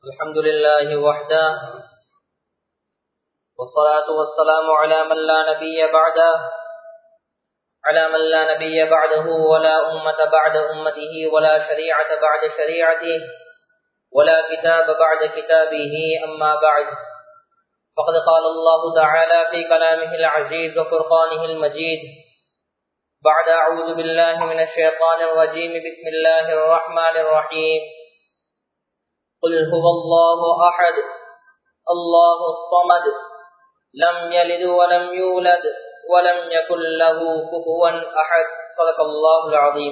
الحمد لله وحده والصلاة والسلام على من لا نبي بعده على من لا نبي بعده ولا أمة بعد أمته ولا شريعة بعد شريعته ولا كتاب بعد كتابه أما بعد فقد قال الله تعالى في كلامه العزيز وفرقانه المجيد بعد أعوذ بالله من الشيطان الرجيم بسم الله الرحمن الرحيم قل هو الله أحد الله الصمد لم يلد ولم يولد ولم يكن له كفوا أحد صدق الله العظيم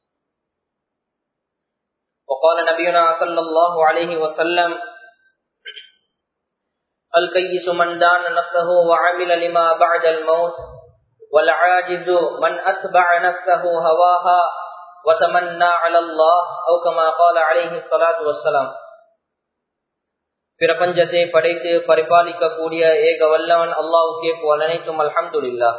وقال نبينا صلى الله عليه وسلم الكيس من دان نفسه وعمل لما بعد الموت والعاجز من أتبع نفسه هواها وتمنى على الله أو كما قال عليه الصلاة والسلام பிரபஞ்சத்தை படைத்து பரிபாலிக்கக்கூடிய ஏக வல்லவன் அல்லாவுக்கே போல் அனைத்தும் அல்ஹம்துல்லா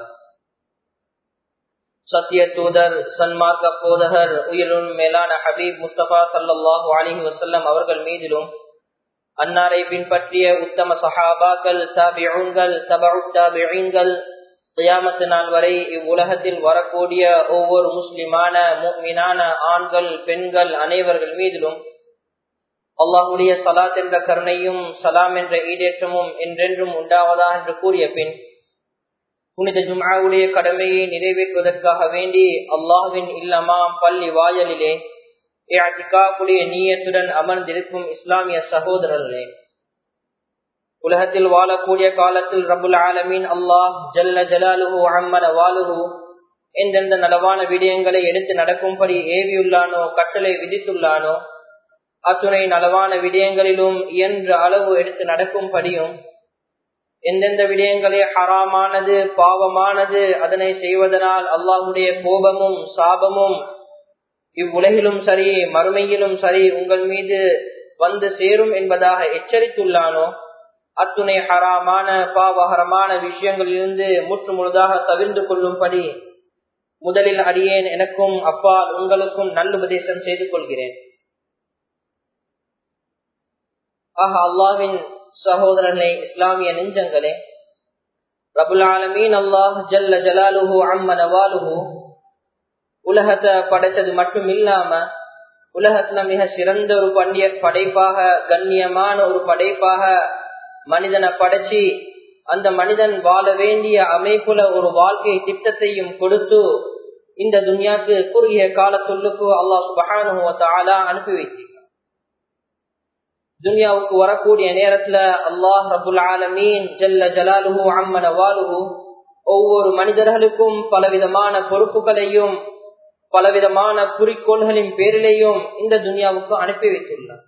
சத்திய தூதர் சன்மார்க்க போதகர் உயிரும் மேலான ஹபீப் முஸ்தபா சல்லாஹூ அலிஹி வசல்லம் அவர்கள் மீதிலும் அன்னாரை பின்பற்றிய உத்தம சஹாபாக்கள் தாபியூன்கள் தபு தாபியீன்கள் கியாமத்து நாள் வரை இவ்வுலகத்தில் வரக்கூடிய ஒவ்வொரு முஸ்லிமான மீனான ஆண்கள் பெண்கள் அனைவர்கள் மீதிலும் அல்லாஹுடைய சலாத் என்ற கருணையும் சலாம் என்ற ஈடேற்றமும் என்றென்றும் உண்டாவதா என்று கூறிய பின் புனித ஜும்ஆவுடைய கடமையை நிறைவேற்றுவதற்காக வேண்டி அல்லாஹுவின் இல்லமாம் பள்ளி வாயலிலே ஏத்திகாவுடைய நீயத்துடன் அமர்ந்திருக்கும் இஸ்லாமிய சகோதரர்களே உலகத்தில் வாழக்கூடிய காலத்தில் ரபுல் ஆலமீன் அல்லாஹ் ஜல்ல ஜலாலுஹு அம்மன வாலுஹு எந்தெந்த நலவான விடயங்களை எடுத்து நடக்கும்படி ஏவியுள்ளானோ கட்டளை விதித்துள்ளானோ அத்துணை நலவான விடயங்களிலும் இயன்ற அளவு எடுத்து நடக்கும்படியும் எந்தெந்த விடயங்களே ஹராமானது பாவமானது அதனை செய்வதனால் அல்லாஹுடைய கோபமும் சாபமும் இவ்வுலகிலும் சரி மறுமையிலும் சரி உங்கள் மீது வந்து சேரும் என்பதாக எச்சரித்துள்ளானோ அத்துணை ஹராமான பாவகரமான விஷயங்களிலிருந்து முற்று முழுதாக தவிர்ந்து கொள்ளும்படி முதலில் அடியேன் எனக்கும் அப்பால் உங்களுக்கும் நல்லுபதேசம் செய்து கொள்கிறேன் ஆக அல்லாவின் சகோதரர்களே இஸ்லாமிய நெஞ்சங்களே ரபுல் ஆலமீன் அல்லாஹ் ஜல்ல ஜலாலுஹு அம்மன வாலுஹு உலகத்தை படைத்தது மட்டும் இல்லாம உலகத்துல மிக சிறந்த ஒரு பண்டிய படைப்பாக கண்ணியமான ஒரு படைப்பாக மனிதனை படைச்சி அந்த மனிதன் வாழ வேண்டிய அமைப்புல ஒரு வாழ்க்கை திட்டத்தையும் கொடுத்து இந்த துன்யாக்கு குறுகிய கால சொல்லுக்கு அல்லாஹ் சுபஹானு அனுப்பி வைத்தீங்க துன்யாவுக்கு வரக்கூடிய நேரத்துல அல்லாஹ் ரபுல் ஆலமீன் ஜல்ல ஜலாலுஹு அம்மன வாலுஹு ஒவ்வொரு மனிதர்களுக்கும் பலவிதமான பொறுப்புகளையும் பலவிதமான குறிக்கோள்களின் பேரிலேயும் இந்த துன்யாவுக்கு அனுப்பி வைத்துள்ளார்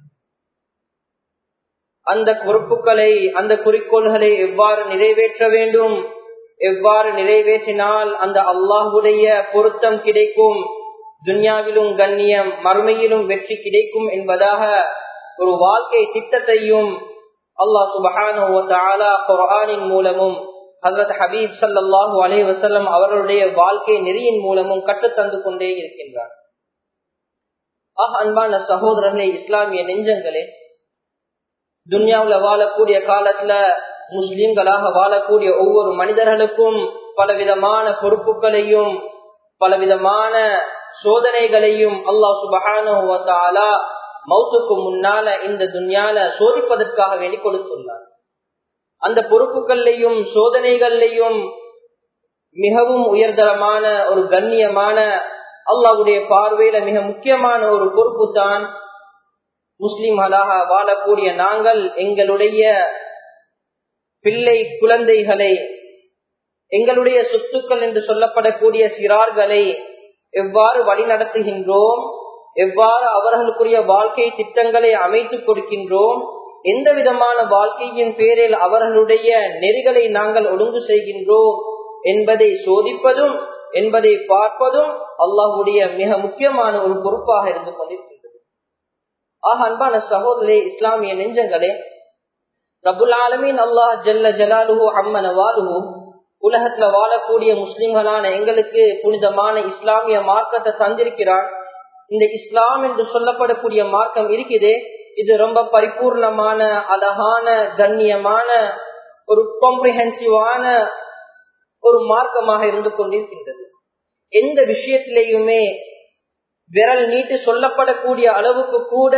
அந்த பொறுப்புகளை அந்த குறிக்கோள்களை எவ்வாறு நிறைவேற்ற வேண்டும் எவ்வாறு நிறைவேற்றினால் அந்த அல்லாஹுடைய பொருத்தம் கிடைக்கும் துன்யாவிலும் கண்ணியம் மறுமையிலும் வெற்றி கிடைக்கும் என்பதாக ஒரு வாழ்க்கை திட்டத்தையும் அல்லாஹ் சுபஹானின் மூலமும் ஹசரத் ஹபீப் சல்லாஹூ அலே வசல்லம் அவர்களுடைய வாழ்க்கை நெறியின் மூலமும் கற்றுத்தந்து கொண்டே இருக்கின்றார் ஆஹ் அன்பான சகோதரர்களே இஸ்லாமிய நெஞ்சங்களே துன்யாவுல வாழக்கூடிய காலத்துல முஸ்லிம்களாக வாழக்கூடிய ஒவ்வொரு மனிதர்களுக்கும் பலவிதமான பொறுப்புகளையும் பலவிதமான சோதனைகளையும் அல்லாஹ் சுபஹானா மௌத்துக்கு முன்னால இந்த துன்யால சோதிப்பதற்காக வேண்டி கொடுத்துள்ளார் அந்த பொறுப்புகள்லையும் சோதனைகள்லையும் மிகவும் உயர்தரமான ஒரு கண்ணியமான அல்லாவுடைய பார்வையில மிக முக்கியமான ஒரு பொறுப்பு தான் முஸ்லிம்களாக வாழக்கூடிய நாங்கள் எங்களுடைய பிள்ளை குழந்தைகளை எங்களுடைய சொத்துக்கள் என்று சொல்லப்படக்கூடிய சிறார்களை எவ்வாறு வழிநடத்துகின்றோம் எவ்வாறு அவர்களுக்குரிய வாழ்க்கை திட்டங்களை அமைத்து கொடுக்கின்றோம் எந்த விதமான வாழ்க்கையின் பேரில் அவர்களுடைய நெறிகளை நாங்கள் ஒழுங்கு செய்கின்றோம் என்பதை சோதிப்பதும் என்பதை பார்ப்பதும் அல்லாஹுடைய மிக முக்கியமான ஒரு பொறுப்பாக இருந்து கொண்டிருக்கின்றது ஆக அன்பான சகோதரே இஸ்லாமிய நெஞ்சங்களே ரபுல் ஆலமீன் அல்லாஹ் ஜல்ல ஜலாலுஹு அம்மன வாலுஹு உலகத்துல வாழக்கூடிய முஸ்லிம்களான எங்களுக்கு புனிதமான இஸ்லாமிய மார்க்கத்தை தந்திருக்கிறார் இந்த இஸ்லாம் என்று சொல்லப்படக்கூடிய மார்க்கம் இருக்குதே இது ரொம்ப பரிபூர்ணமான அழகான கண்ணியமான ஒரு காம்ப்ரிஹென்சிவான ஒரு மார்க்கமாக இருந்து கொண்டிருக்கின்றது எந்த விஷயத்திலேயுமே விரல் நீட்டு சொல்லப்படக்கூடிய அளவுக்கு கூட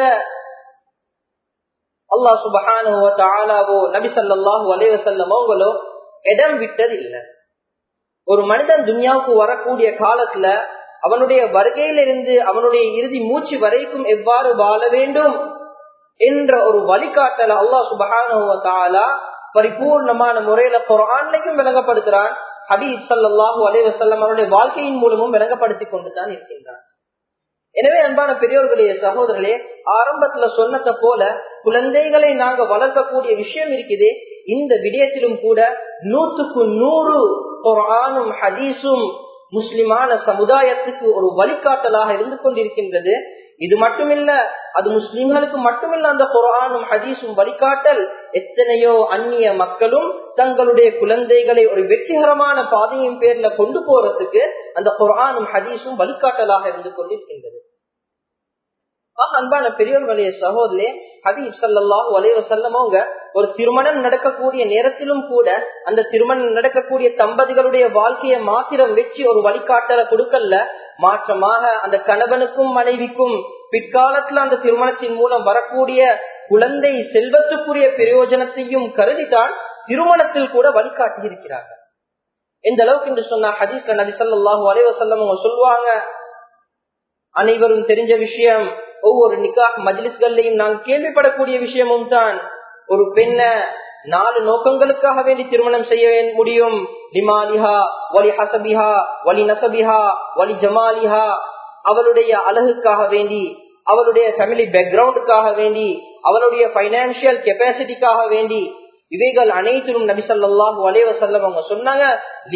அல்லாஹ் சுபஹானுவோ தாலாவோ நபி சல்லாஹூ அலைவசல்லமோ அவங்களோ இடம் விட்டது இல்லை ஒரு மனிதன் துன்யாவுக்கு வரக்கூடிய காலத்துல அவனுடைய வருகையிலிருந்து அவனுடைய இறுதி மூச்சு வரைக்கும் எவ்வாறு வாழ வேண்டும் என்ற ஒரு வழிகாட்டல அல்லாஹ் சுபஹானுவ தாலா பரிபூர்ணமான முறையில குரான்லையும் விளங்கப்படுத்துறான் ஹபீப் சல்லாஹூ அலைவசல்லம் அவருடைய வாழ்க்கையின் மூலமும் விளங்கப்படுத்திக் கொண்டுதான் இருக்கின்றான் எனவே அன்பான பெரியோர்களே சகோதரர்களே ஆரம்பத்துல சொன்னதை போல குழந்தைகளை நாங்க வளர்க்கக்கூடிய விஷயம் இருக்குது இந்த விடயத்திலும் கூட நூற்றுக்கு நூறு குரானும் ஹதீஸும் முஸ்லிமான சமுதாயத்துக்கு ஒரு வழிகாட்டலாக இருந்து கொண்டிருக்கின்றது இது மட்டுமில்ல அது முஸ்லிம்களுக்கு மட்டுமில்ல அந்த குரானும் ஹதீஸும் வழிகாட்டல் எத்தனையோ அந்நிய மக்களும் தங்களுடைய குழந்தைகளை ஒரு வெற்றிகரமான பாதையின் பேர்ல கொண்டு போறதுக்கு அந்த குரானும் ஹதீஸும் வழிகாட்டலாக இருந்து கொண்டிருக்கின்றது அன்பான பெரியவர்களே சகோதரே ஹபீப் சல்லாஹூ அலைவ செல்லமோங்க ஒரு திருமணம் நடக்கக்கூடிய நேரத்திலும் கூட அந்த திருமணம் நடக்கக்கூடிய தம்பதிகளுடைய வாழ்க்கையை மாத்திரம் வச்சு ஒரு வழிகாட்டலை கொடுக்கல மாற்றமாக அந்த கணவனுக்கும் மனைவிக்கும் பிற்காலத்துல அந்த திருமணத்தின் மூலம் வரக்கூடிய குழந்தை செல்வத்துக்குரிய பிரயோஜனத்தையும் கருதித்தான் திருமணத்தில் கூட வழிகாட்டி இருக்கிறார்கள் எந்த அளவுக்கு என்று சொன்னா ஹதீஸ்ல நபி சொல்லாஹூ அலைவசல்லம் அவங்க சொல்லுவாங்க அனைவரும் தெரிஞ்ச விஷயம் ஒவ்வொரு நிக்காஹ் மஜ்லிஸ்கள்லையும் நாங்கள் கேள்விப்படக்கூடிய விஷயமும் தான் ஒரு பெண்ண நாலு நோக்கங்களுக்காக வேண்டி திருமணம் செய்ய முடியும் லிமாலிஹா வலி ஹசபிஹா வலி நசபிஹா வலி ஜமாலிஹா அவளுடைய அழகுக்காக வேண்டி அவளுடைய ஃபேமிலி பேக்ரவுண்டுக்காக வேண்டி அவளுடைய பைனான்சியல் கெப்பாசிட்டிக்காக வேண்டி இவைகள் அனைத்திலும் நபிசல்லாஹு அலைவசல்லம் அவங்க சொன்னாங்க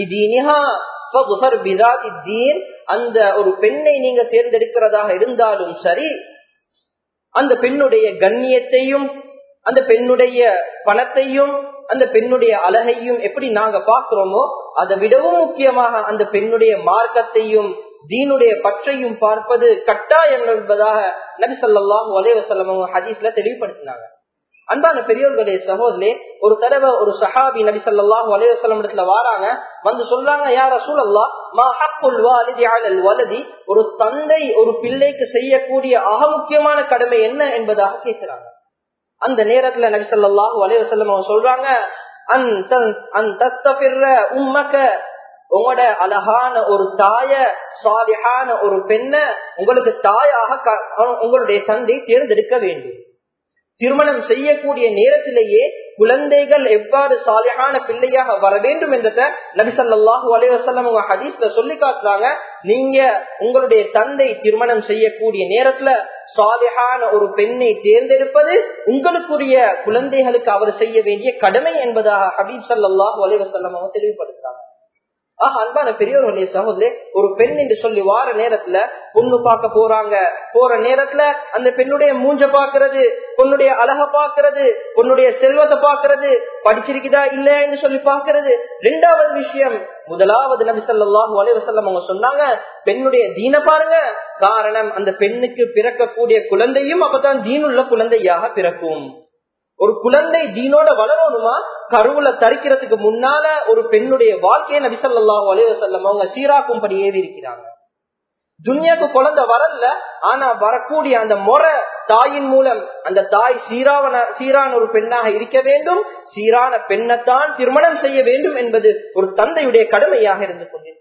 அந்த ஒரு பெண்ணை நீங்க தேர்ந்தெடுக்கிறதாக இருந்தாலும் சரி அந்த பெண்ணுடைய கண்ணியத்தையும் அந்த பெண்ணுடைய பணத்தையும் அந்த பெண்ணுடைய அழகையும் எப்படி நாங்க பாக்குறோமோ அதை விடவும் முக்கியமாக அந்த பெண்ணுடைய மார்க்கத்தையும் தீனுடைய பற்றையும் பார்ப்பது கட்டாயம் என்பதாக நபி சொல்லாஹு அலைவசல்லம் ஹதீஸ்ல தெளிவுபடுத்தினாங்க அன்பான பெரியவர்களே சகோதரே ஒரு தடவை ஒரு சஹாபி நபி சொல்லாஹு அலைவசல்லம் இடத்துல வாராங்க வந்து சொல்றாங்க யார சூழல்லா வலதி ஒரு தந்தை ஒரு பிள்ளைக்கு செய்யக்கூடிய ஆக முக்கியமான கடமை என்ன என்பதாக கேட்கிறாங்க அந்த நேரத்துல நபி சொல்லாஹு அலைவசல்லம் அவங்க சொல்றாங்க உம்மக்க உங்களோட அழகான ஒரு தாய சாலிஹான ஒரு பெண்ண உங்களுக்கு தாயாக உங்களுடைய தந்தை தேர்ந்தெடுக்க வேண்டும் திருமணம் செய்யக்கூடிய நேரத்திலேயே குழந்தைகள் எவ்வாறு சாலியான பிள்ளையாக வர வேண்டும் என்றத நபிசல்லாஹூ அலைவசல்லம் உங்க ஹதீஸ்ல சொல்லி காட்டுறாங்க நீங்க உங்களுடைய தந்தை திருமணம் செய்யக்கூடிய நேரத்துல சாலிஹான ஒரு பெண்ணை தேர்ந்தெடுப்பது உங்களுக்குரிய குழந்தைகளுக்கு அவர் செய்ய வேண்டிய கடமை என்பதாக ஹபீப் சல்லாஹூ அலைவசல்லம் அவங்க தெளிவுபடுத்துறாங்க ஆஹ் அன்பான பெரியவர்களே சகோதரே ஒரு பெண் என்று சொல்லி வார நேரத்துல பொண்ணு பார்க்க போறாங்க போற நேரத்துல அந்த பெண்ணுடைய மூஞ்ச பாக்குறது பொண்ணுடைய அழக பாக்குறது பொண்ணுடைய செல்வத்தை பாக்குறது படிச்சிருக்குதா இல்ல என்று சொல்லி பாக்குறது ரெண்டாவது விஷயம் முதலாவது நபி சொல்லாஹு அலைவசல்லம் அவங்க சொன்னாங்க பெண்ணுடைய தீன பாருங்க காரணம் அந்த பெண்ணுக்கு பிறக்கக்கூடிய குழந்தையும் அப்பதான் தீனுள்ள குழந்தையாக பிறக்கும் ஒரு குழந்தை தீனோட வளரணுமா கருவுல தரிக்கிறதுக்கு முன்னால ஒரு பெண்ணுடைய வாழ்க்கையை நபிசல்லாஹு அலைவசல்லம் அவங்க சீராக்கும்படி ஏவி இருக்கிறாங்க துன்யாக்கு குழந்தை வரல ஆனா வரக்கூடிய அந்த முறை தாயின் மூலம் அந்த தாய் சீராவன சீரான ஒரு பெண்ணாக இருக்க வேண்டும் சீரான பெண்ணைத்தான் திருமணம் செய்ய வேண்டும் என்பது ஒரு தந்தையுடைய கடமையாக இருந்து கொண்டிருக்கிறது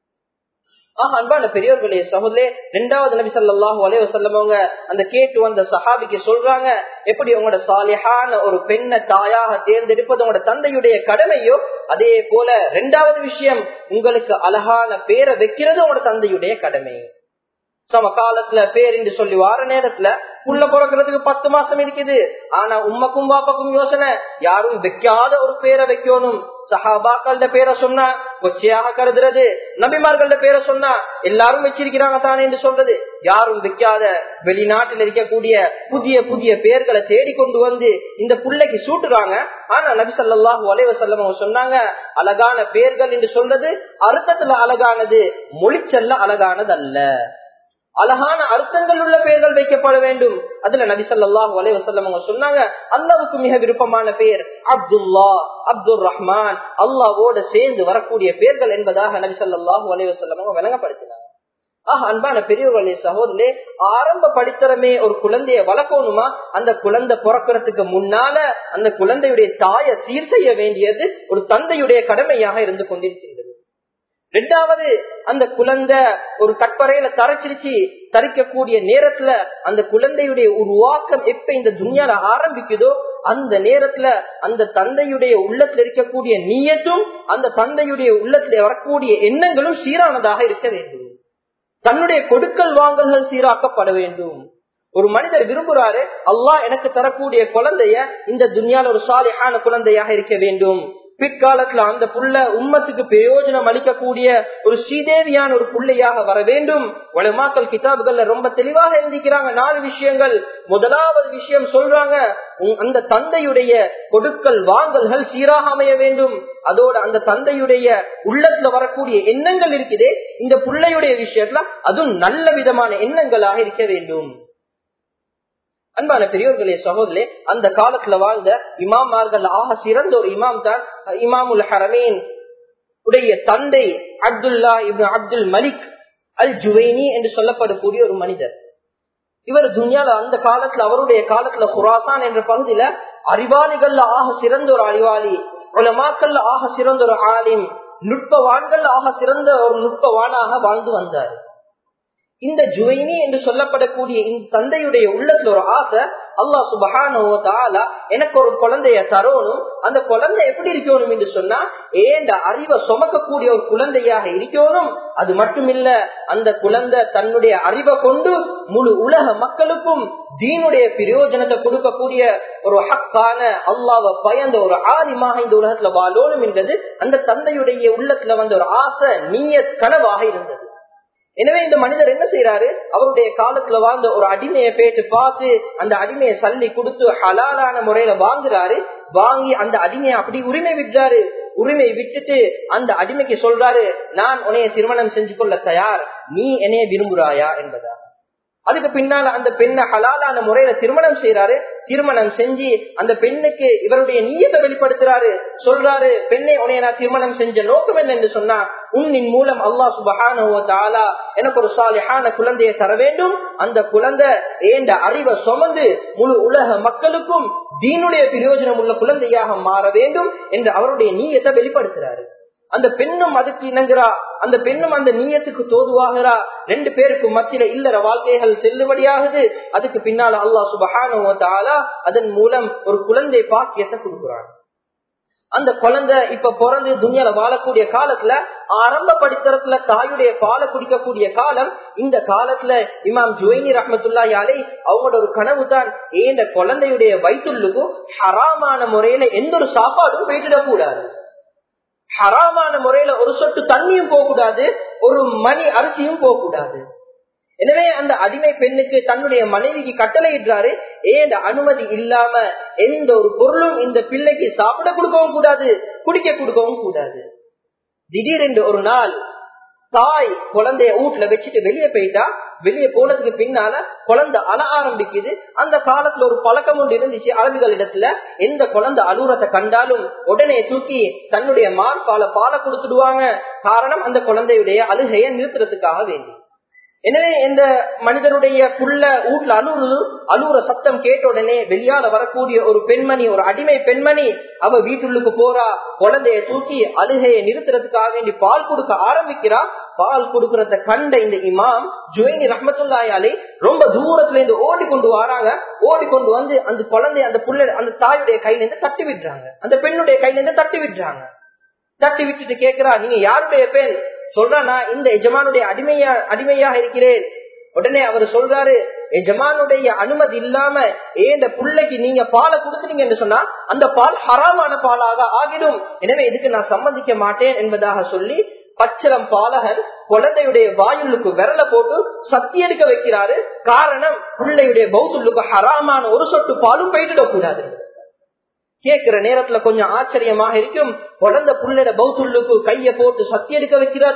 ஆஹ் அன்பான பெரியவர்களே சகோதரே ரெண்டாவது நபி சொல்லாஹு அலைய சொல்லவங்க அந்த கேட்டு வந்த சஹாபிக்கு சொல்றாங்க எப்படி உங்களோட சாலிஹான ஒரு பெண்ணை தாயாக தேர்ந்தெடுப்பது உங்களோட தந்தையுடைய கடமையோ அதே போல ரெண்டாவது விஷயம் உங்களுக்கு அழகான பேரை வைக்கிறது உங்களோட தந்தையுடைய கடமை சம காலத்துல பேர் என்று சொல்லி வார நேரத்துல புள்ள பிறக்கிறதுக்கு பத்து மாசம் இருக்குது ஆனா உம்மக்கும் பாப்பாக்கும் யோசனை யாரும் வைக்காத ஒரு பேரை வைக்கணும் சஹாபாக்கள்ட பேரை சொன்னா கொச்சையாக கருதுறது நபிமார்கள்ட பேரை சொன்னா எல்லாரும் வச்சிருக்கிறாங்க தானே என்று சொல்றது யாரும் வைக்காத வெளிநாட்டில் இருக்கக்கூடிய புதிய புதிய பேர்களை தேடி கொண்டு வந்து இந்த பிள்ளைக்கு சூட்டுறாங்க ஆனா நபி சல்லாஹூ அலைவ செல்லம் சொன்னாங்க அழகான பேர்கள் என்று சொல்றது அர்த்தத்துல அழகானது மொழிச்சல்ல அழகானது அல்ல அழகான அர்த்தங்கள் உள்ள பெயர்கள் வைக்கப்பட வேண்டும் அதுல நபி சொல்லாஹு அலே வசல்லம் அவங்க சொன்னாங்க அல்லாவுக்கு மிக விருப்பமான பெயர் அப்துல்லா அப்துல் ரஹ்மான் அல்லாவோட சேர்ந்து வரக்கூடிய பெயர்கள் என்பதாக நபி சொல்லாஹு அலே வசல்லம் அவங்க விளங்கப்படுத்தினாங்க ஆஹ் அன்பான பெரியவர்களே சகோதரே ஆரம்ப படித்தரமே ஒரு குழந்தைய வளர்க்கணுமா அந்த குழந்தை பிறக்கிறதுக்கு முன்னால அந்த குழந்தையுடைய தாயை சீர் செய்ய வேண்டியது ஒரு தந்தையுடைய கடமையாக இருந்து கொண்டிருக்கின்றது ரெண்டாவது அந்த குழந்தை ஒரு கற்பறையில தரைச்சிருச்சு தரிக்கக்கூடிய நேரத்துல அந்த குழந்தையுடைய உருவாக்கம் எப்ப இந்த துணியால ஆரம்பிக்குதோ அந்த நேரத்துல அந்த தந்தையுடைய உள்ளத்துல இருக்கக்கூடிய நீயத்தும் அந்த தந்தையுடைய உள்ளத்துல வரக்கூடிய எண்ணங்களும் சீரானதாக இருக்க வேண்டும் தன்னுடைய கொடுக்கல் வாங்கல்கள் சீராக்கப்பட வேண்டும் ஒரு மனிதர் விரும்புறாரு அல்லாஹ் எனக்கு தரக்கூடிய குழந்தைய இந்த துனியால ஒரு சாலியான குழந்தையாக இருக்க வேண்டும் பிற்காலத்துல அந்த புள்ள உம்மத்துக்கு பிரயோஜனம் அளிக்கக்கூடிய ஒரு ஸ்ரீதேவியான ஒரு புள்ளையாக வர வேண்டும் உலமாக்கல் கிதாபுகள்ல ரொம்ப தெளிவாக எழுதிக்கிறாங்க நாலு விஷயங்கள் முதலாவது விஷயம் சொல்றாங்க அந்த தந்தையுடைய கொடுக்கல் வாங்கல்கள் சீராக அமைய வேண்டும் அதோட அந்த தந்தையுடைய உள்ளத்துல வரக்கூடிய எண்ணங்கள் இருக்குதே இந்த பிள்ளையுடைய விஷயத்துல அதுவும் நல்ல விதமான எண்ணங்களாக இருக்க வேண்டும் அன்பான பெரியோர்களே சகோதரே அந்த காலத்துல வாழ்ந்த இமாமார்கள் ஆக சிறந்த ஒரு இமாம் தான் இமாமுல் ஹரமேன் உடைய தந்தை அப்துல்லா இப்னு அப்துல் மலிக் அல் ஜுவைனி என்று சொல்லப்படக்கூடிய ஒரு மனிதர் இவர் துன்யால அந்த காலத்துல அவருடைய காலத்துல குராசான் என்ற பகுதியில அறிவாளிகள்ல ஆக சிறந்த ஒரு அறிவாளி உலமாக்கள்ல ஆக சிறந்த ஒரு ஆலிம் நுட்பவான்கள் ஆக சிறந்த ஒரு நுட்பவானாக வாழ்ந்து வந்தார் இந்த ஜுவைனி என்று சொல்லப்படக்கூடிய இந்த தந்தையுடைய உள்ளத்துல ஒரு ஆசை அல்லா சுபகான எனக்கு ஒரு குழந்தைய தரணும் அந்த குழந்தை எப்படி இருக்கணும் என்று சொன்னா ஏண்ட அறிவை சுமக்கக்கூடிய ஒரு குழந்தையாக இருக்கணும் அது மட்டுமில்ல அந்த குழந்தை தன்னுடைய அறிவை கொண்டு முழு உலக மக்களுக்கும் தீனுடைய பிரயோஜனத்தை கொடுக்கக்கூடிய ஒரு ஹக்கான அல்லாவை பயந்த ஒரு ஆதிமாக இந்த உலகத்துல வாழணும் என்றது அந்த தந்தையுடைய உள்ளத்துல வந்த ஒரு ஆசை நீய கனவாக இருந்தது எனவே இந்த மனிதர் என்ன செய்யறாரு அவருடைய காலத்துல வாழ்ந்த ஒரு அடிமையை பேட்டு பார்த்து அந்த அடிமையை சல்லி கொடுத்து ஹலாலான முறையில வாங்குறாரு வாங்கி அந்த அடிமையை அப்படி உரிமை விடுறாரு உரிமை விட்டுட்டு அந்த அடிமைக்கு சொல்றாரு நான் உன்னைய திருமணம் செஞ்சு கொள்ள தயார் நீ என்னைய விரும்புறாயா என்பதா அதுக்கு பின்னால அந்த பெண்ணை ஹலாலான முறையில திருமணம் செய்யறாரு திருமணம் செஞ்சு அந்த பெண்ணுக்கு இவருடைய நீயத்தை வெளிப்படுத்துறாரு சொல்றாரு பெண்ணை உனைய நான் திருமணம் செஞ்ச நோக்கம் என்ன என்று சொன்னா உன்னின் மூலம் அல்லா சுபஹான எனக்கு ஒரு சாலிஹான குழந்தையை தர வேண்டும் அந்த குழந்தை ஏண்ட அறிவை சுமந்து முழு உலக மக்களுக்கும் தீனுடைய பிரயோஜனம் உள்ள குழந்தையாக மாற வேண்டும் என்று அவருடைய நீயத்தை வெளிப்படுத்துறாரு அந்த பெண்ணும் அதுக்கு இணங்குறா அந்த பெண்ணும் அந்த நீயத்துக்கு தோதுவாகிறா ரெண்டு பேருக்கு மத்தியில இல்லற வாழ்க்கைகள் செல்லுபடியாகுது அதுக்கு பின்னால அல்லா சுபஹான அதன் மூலம் ஒரு குழந்தை பாக்கியத்தை கொடுக்குறான் அந்த குழந்தை இப்ப பிறந்து துணியால வாழக்கூடிய காலத்துல ஆரம்ப படித்தரத்துல தாயுடைய பாலை குடிக்கக்கூடிய காலம் இந்த காலத்துல இமாம் ஜுவைனி ரஹமத்துல்லா யாலே அவங்களோட ஒரு கனவு தான் ஏன் குழந்தையுடைய வயிற்றுள்ளுக்கும் ஹராமான முறையில எந்த ஒரு சாப்பாடும் போயிட்டுடக் கூடாது ஹராமான முறையில ஒரு சொட்டு தண்ணியும் போகக்கூடாது ஒரு மணி அரிசியும் போகக்கூடாது எனவே அந்த அடிமை பெண்ணுக்கு தன்னுடைய மனைவிக்கு கட்டளையிடுறாரு ஏன் அனுமதி இல்லாம எந்த ஒரு பொருளும் இந்த பிள்ளைக்கு சாப்பிட கொடுக்கவும் கூடாது குடிக்க கொடுக்கவும் கூடாது திடீரென்று ஒரு நாள் தாய் குழந்தைய வீட்டுல வச்சுட்டு வெளியே போயிட்டா வெளியே போனதுக்கு பின்னால குழந்தை அழ ஆரம்பிக்குது அந்த காலத்துல ஒரு பழக்கம் ஒன்று இருந்துச்சு அரபிகள் இடத்துல எந்த குழந்தை அலூரத்தை கண்டாலும் உடனே தூக்கி தன்னுடைய மார்பால பாலை கொடுத்துடுவாங்க காரணம் அந்த குழந்தையுடைய அழுகையை நிறுத்துறதுக்காக வேண்டி எனவே இந்த மனிதனுடைய புள்ள வீட்டுல அழுறு அழுற சத்தம் கேட்ட உடனே வெளியால வரக்கூடிய ஒரு பெண்மணி ஒரு அடிமை பெண்மணி அவ வீட்டுள்ளுக்கு போறா குழந்தைய தூக்கி அழுகையை நிறுத்துறதுக்காக வேண்டி பால் கொடுக்க ஆரம்பிக்கிறா பால் கொடுக்கறத கண்ட இந்த இமாம் ஜுவைனி ரஹமத்துல்லாயாலே ரொம்ப தூரத்துல இருந்து ஓடி கொண்டு வராங்க ஓடி கொண்டு வந்து அந்த குழந்தை அந்த புள்ள அந்த தாயுடைய கையில இருந்து தட்டி விடுறாங்க அந்த பெண்ணுடைய கையில இருந்து தட்டி விடுறாங்க தட்டி விட்டுட்டு கேக்குறா நீங்க யாருடைய பெண் சொல்றா நான் இந்த எஜமானுடைய அடிமையா அடிமையாக இருக்கிறேன் உடனே அவர் சொல்றாரு எஜமானுடைய அனுமதி இல்லாம ஏந்த புள்ளைக்கு நீங்க பாலை கொடுத்துட்டீங்க என்று சொன்னா அந்த பால் ஹராமான பாலாக ஆகிடும் எனவே இதுக்கு நான் சம்மதிக்க மாட்டேன் என்பதாக சொல்லி பச்சளம் பாலகர் குழந்தையுடைய வாயுள்ளுக்கு விரல போட்டு சத்தி எடுக்க வைக்கிறாரு காரணம் பிள்ளையுடைய பௌத்துள்ளுக்கு ஹராமான ஒரு சொட்டு பாலும் போயிட்டு கூடாது கேட்கிற நேரத்துல கொஞ்சம் ஆச்சரியமாக இருக்கும் குழந்தை புள்ளட பௌத்துள்ளுக்கு கைய போட்டு சத்தி எடுக்க வைக்கிறாதா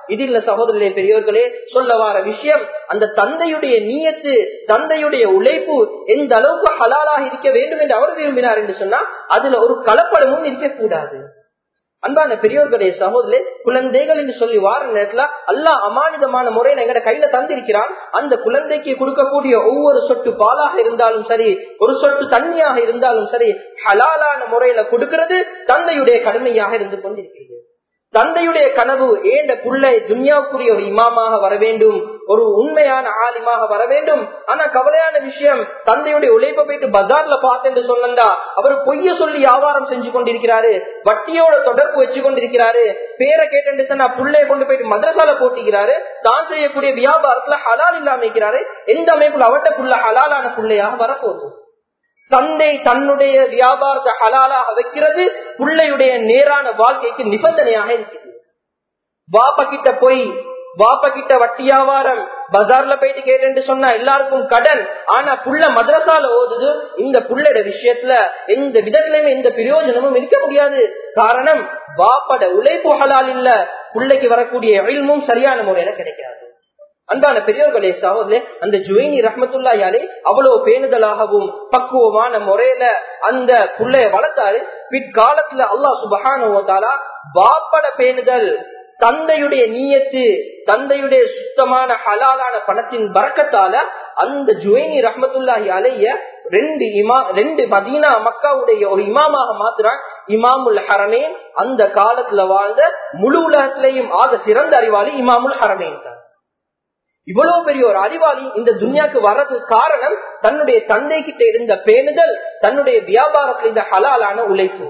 இது இல்ல சகோதரர்களே பெரியவர்களே சொல்ல வார விஷயம் அந்த தந்தையுடைய நீயத்து தந்தையுடைய உழைப்பு எந்த அளவுக்கு ஹலாலாக இருக்க வேண்டும் என்று அவர் விரும்பினார் என்று சொன்னா அதுல ஒரு கலப்படமும் இருக்கக்கூடாது அன்பான பெரியோர்களே சகோதரே குழந்தைகள் என்று சொல்லி வார நேரத்துல அல்லாஹ் அமானிதமான முறையில எங்கட கையில தந்திருக்கிறான் அந்த குழந்தைக்கு கொடுக்கக்கூடிய ஒவ்வொரு சொட்டு பாலாக இருந்தாலும் சரி ஒரு சொட்டு தண்ணியாக இருந்தாலும் சரி ஹலாலான முறையில கொடுக்கிறது தந்தையுடைய கடமையாக இருந்து கொண்டிருக்கிறது தந்தையுடைய கனவு ஏண்ட புள்ளை துன்யாவுக்குரிய ஒரு இமாமாக வர வேண்டும் ஒரு உண்மையான ஆலிமாக வர வேண்டும் ஆனா கவலையான விஷயம் தந்தையுடைய உழைப்பை போயிட்டு பஜார்ல பார்த்தேன்னு சொன்னா அவர் பொய்ய சொல்லி வியாபாரம் செஞ்சு கொண்டிருக்கிறாரு வட்டியோட தொடர்பு வச்சு கொண்டிருக்கிறாரு பேரை கேட்டு சொன்னா புள்ளைய கொண்டு போயிட்டு மதரசால போட்டிக்கிறாரு தான் செய்யக்கூடிய வியாபாரத்துல ஹலால் இல்லாம இருக்கிறாரு எந்த அமைப்புல அவட்ட புள்ள ஹலாலான புள்ளையாக வரப்போகுது தந்தை தன்னுடைய வியாபாரத்தை ஹலாலாக வைக்கிறது பிள்ளையுடைய நேரான வாழ்க்கைக்கு நிபந்தனையாக இருக்குது வாப்ப கிட்ட போய் வாப்ப கிட்ட வட்டி வியாபாரம் பஜார்ல போயிட்டு கேட்டு சொன்னா எல்லாருக்கும் கடன் ஆனா புள்ள மதரசால ஓதுது இந்த புள்ளட விஷயத்துல எந்த விதத்திலுமே எந்த பிரயோஜனமும் இருக்க முடியாது காரணம் வாப்பட உழைப்பு ஹலால் இல்ல பிள்ளைக்கு வரக்கூடிய எழில்மும் சரியான முறையில கிடைக்காது அன்பான பெரியவர்களே சகோதரே அந்த ஜுவைனி ரஹமத்துல்லாயாலே அவ்வளவு பேணுதலாகவும் பக்குவமான முறையில அந்த புள்ளைய வளர்த்தாரு பிற்காலத்துல அல்லாஹ் சுபகானுவத்தாலா வாப்பட பேணுதல் தந்தையுடைய நீயத்து தந்தையுடைய சுத்தமான ஹலாலான பணத்தின் பறக்கத்தால அந்த ஜுவைனி ரஹமத்துல்லாஹி அலைய ரெண்டு இமா ரெண்டு மதீனா மக்காவுடைய ஒரு இமாமாக மாத்துறான் இமாமுல் ஹரமேன் அந்த காலத்துல வாழ்ந்த முழு உலகத்திலேயும் ஆக சிறந்த அறிவாளி இமாமுல் ஹரமேன் தான் இவ்வளவு பெரிய ஒரு அறிவாளி இந்த துன்யாக்கு வர்றது காரணம் தன்னுடைய தந்தை கிட்ட இருந்த பேணுதல் தன்னுடைய வியாபாரத்தில் இந்த ஹலாலான உழைப்பு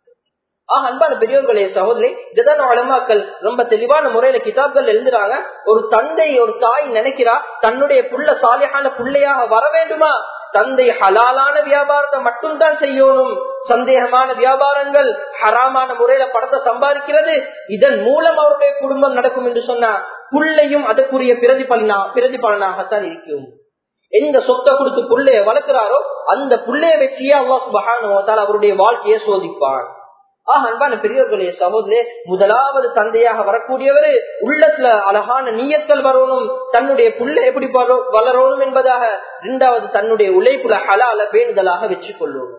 ஆஹ் அன்பான பெரியவர்களே சகோதரி இதுதான் வளமாக்கள் ரொம்ப தெளிவான முறையில கிதாப்கள் எழுதுறாங்க ஒரு தந்தை ஒரு தாய் நினைக்கிறா தன்னுடைய புள்ள சாலியான பிள்ளையாக வர வேண்டுமா தந்தை ஹலாலான வியாபாரத்தை மட்டும்தான் செய்யணும் சந்தேகமான வியாபாரங்கள் ஹராமான முறையில படத்தை சம்பாதிக்கிறது இதன் மூலம் அவருடைய குடும்பம் நடக்கும் என்று சொன்னா புள்ளையும் அதற்குரிய பிரதிபலனா பிரதிபலனாகத்தான் இருக்கும் எந்த சொத்தை கொடுத்து புள்ளைய வளர்க்கிறாரோ அந்த புள்ளைய வச்சியே அல்லாஹ் சுபஹானுவத்தால் அவருடைய வாழ்க்கையை சோதிப்பான் ஆஹ் அன்பான பெரியவர்களே சகோதரே முதலாவது தந்தையாக வரக்கூடியவரு உள்ளத்துல அழகான நீயத்தல் வரணும் தன்னுடைய புள்ள எப்படி வளரணும் என்பதாக இரண்டாவது தன்னுடைய உழைப்புல ஹலால பேணுதலாக வச்சு கொள்ளும்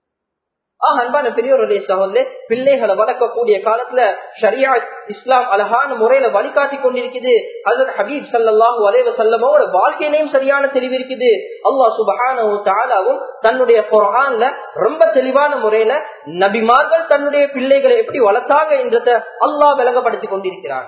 ஆஹ் அன்பான பெரியவருடைய சகோதரே பிள்ளைகளை வளர்க்கக்கூடிய காலத்துல ஷரியா இஸ்லாம் அழகான முறையில வழிகாட்டி கொண்டிருக்குது அதற்கு ஹபீப் சல்லாஹூ அலைவ செல்லமோட வாழ்க்கையிலையும் சரியான தெளிவு இருக்குது அல்லாஹ் சுபஹானவும் தாலாவும் தன்னுடைய குரான்ல ரொம்ப தெளிவான முறையில நபிமார்கள் தன்னுடைய பிள்ளைகளை எப்படி வளர்த்தாங்க என்றத அல்லாஹ் விளங்கப்படுத்தி கொண்டிருக்கிறான்